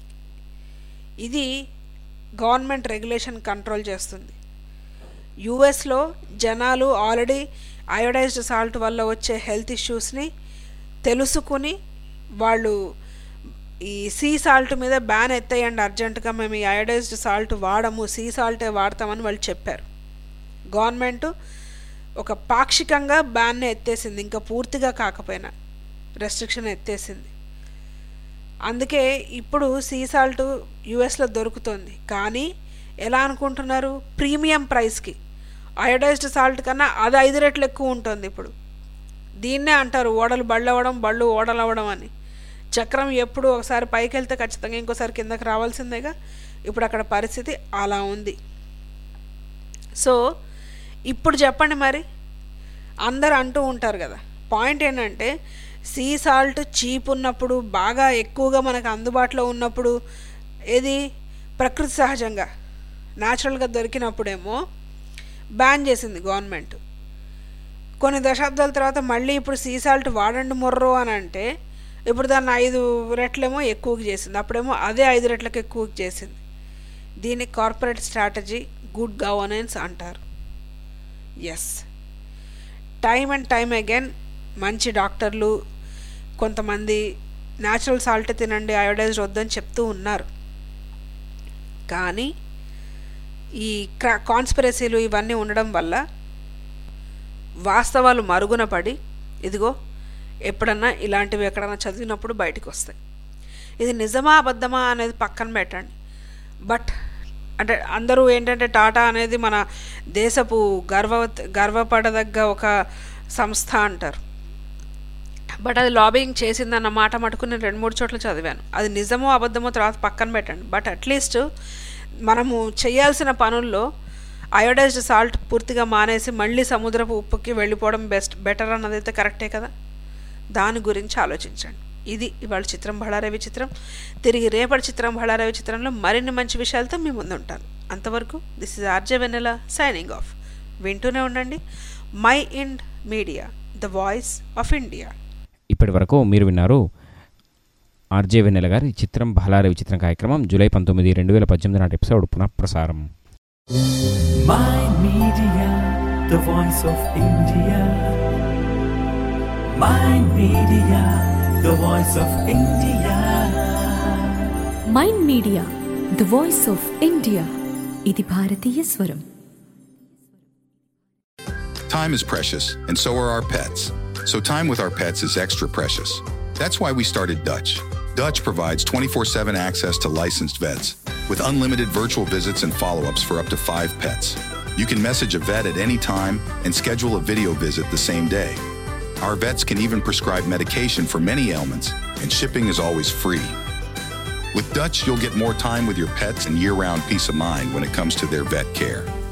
ఇది గవర్నమెంట్ రెగ్యులేషన్ కంట్రోల్ చేస్తుంది యుఎస్లో జనాలు ఆల్రెడీ అయోడైజ్డ్ సాల్ట్ వల్ల వచ్చే హెల్త్ ఇష్యూస్ని తెలుసుకుని వాళ్ళు ఈ సీ సాల్ట్ మీద బ్యాన్ ఎత్తేయండి అర్జెంటుగా మేము ఈ అయోడైజ్డ్ సాల్ట్ వాడము సీ సాల్టే వాడతామని వాళ్ళు చెప్పారు గవర్నమెంట్ ఒక పాక్షికంగా బ్యాన్ని ఎత్తేసింది ఇంకా పూర్తిగా కాకపోయినా రెస్ట్రిక్షన్ ఎత్తేసింది అందుకే ఇప్పుడు సీ సాల్ట్ యుఎస్లో దొరుకుతుంది కానీ ఎలా అనుకుంటున్నారు ప్రీమియం ప్రైస్కి అయోడైజ్డ్ సాల్ట్ కన్నా అది ఐదు రెట్లు ఎక్కువ ఉంటుంది ఇప్పుడు దీన్నే అంటారు ఓడలు బళ్ళు అవ్వడం బళ్ళు ఓడలు అవ్వడం అని చక్రం ఎప్పుడు ఒకసారి పైకి వెళ్తే ఖచ్చితంగా ఇంకోసారి కిందకి రావాల్సిందేగా ఇప్పుడు అక్కడ పరిస్థితి అలా ఉంది సో ఇప్పుడు చెప్పండి మరి అందరు అంటూ ఉంటారు కదా పాయింట్ ఏంటంటే సీ సాల్ట్ చీప్ ఉన్నప్పుడు బాగా ఎక్కువగా మనకు అందుబాటులో ఉన్నప్పుడు ఏది ప్రకృతి సహజంగా న్యాచురల్గా దొరికినప్పుడేమో బ్యాన్ చేసింది గవర్నమెంట్ కొన్ని దశాబ్దాల తర్వాత మళ్ళీ ఇప్పుడు సీ సాల్ట్ వాడండి మొర్రో అని అంటే ఇప్పుడు దాన్ని ఐదు రెట్లేమో ఎక్కువకి చేసింది అప్పుడేమో అదే ఐదు రెట్లకు ఎక్కువకి చేసింది దీన్ని కార్పొరేట్ స్ట్రాటజీ గుడ్ గవర్నెన్స్ అంటారు as time and time again మంచి డాక్టర్లు కొంతమంది న్యాచురల్ సాల్ట్ తినండి అయోడైజ్ వద్దని చెప్తూ ఉన్నారు కానీ ఈ క్రా కాన్స్పిరసీలు ఇవన్నీ ఉండడం వల్ల వాస్తవాలు మరుగున పడి ఇదిగో ఎప్పుడన్నా ఇలాంటివి ఎక్కడన్నా చదివినప్పుడు బయటకు వస్తాయి ఇది నిజమా అబద్ధమా అనేది పక్కన పెట్టండి బట్ అంటే అందరూ ఏంటంటే టాటా అనేది మన దేశపు గర్వ గర్వపడదగ్గ ఒక సంస్థ అంటారు బట్ అది లాబింగ్ చేసిందన్న మాట మటుకు నేను రెండు మూడు చోట్ల చదివాను అది నిజమో అబద్ధమో తర్వాత పక్కన పెట్టండి బట్ అట్లీస్ట్ మనము చేయాల్సిన పనుల్లో అయోడైజ్డ్ సాల్ట్ పూర్తిగా మానేసి మళ్ళీ సముద్రపు ఉప్పుకి వెళ్ళిపోవడం బెస్ట్ బెటర్ అన్నది అయితే కరెక్టే కదా దాని గురించి ఆలోచించండి ఇది ఇవాళ చిత్రం బళారవి చిత్రం తిరిగి రేపటి చిత్రం బళారవి చిత్రంలో మరిన్ని మంచి విషయాలతో మీ ముందు ఉంటాను అంతవరకు this is RJ Vennela signing off వింటూనే ఉండండి mind media the voice of India ఇప్పటి వరకు మీరు విన్నారు ఆర్జే వెన్నెల గారి చిత్రం బహలారవి చిత్రం కార్యక్రమం జూలై పంతొమ్మిది రెండు వేల పద్దెనిమిది నాటి ఎపిసోడ్ పునఃప్రసారం My Media, the voice of India. My Media, the voice of India. Mind media the voice of India ఇది భారతీయ స్వరం Time is precious, and so are our pets. So, time with our pets is extra precious. That's why we started Dutch. Dutch provides 24 7 access to licensed vets with unlimited virtual visits and follow ups for up to five pets. You can message a vet at any time and schedule a video visit the same day. Our vets can even prescribe medication for many ailments, and shipping is always free. With Dutch, you'll get more time with your pets and year round peace of mind when it comes to their vet care.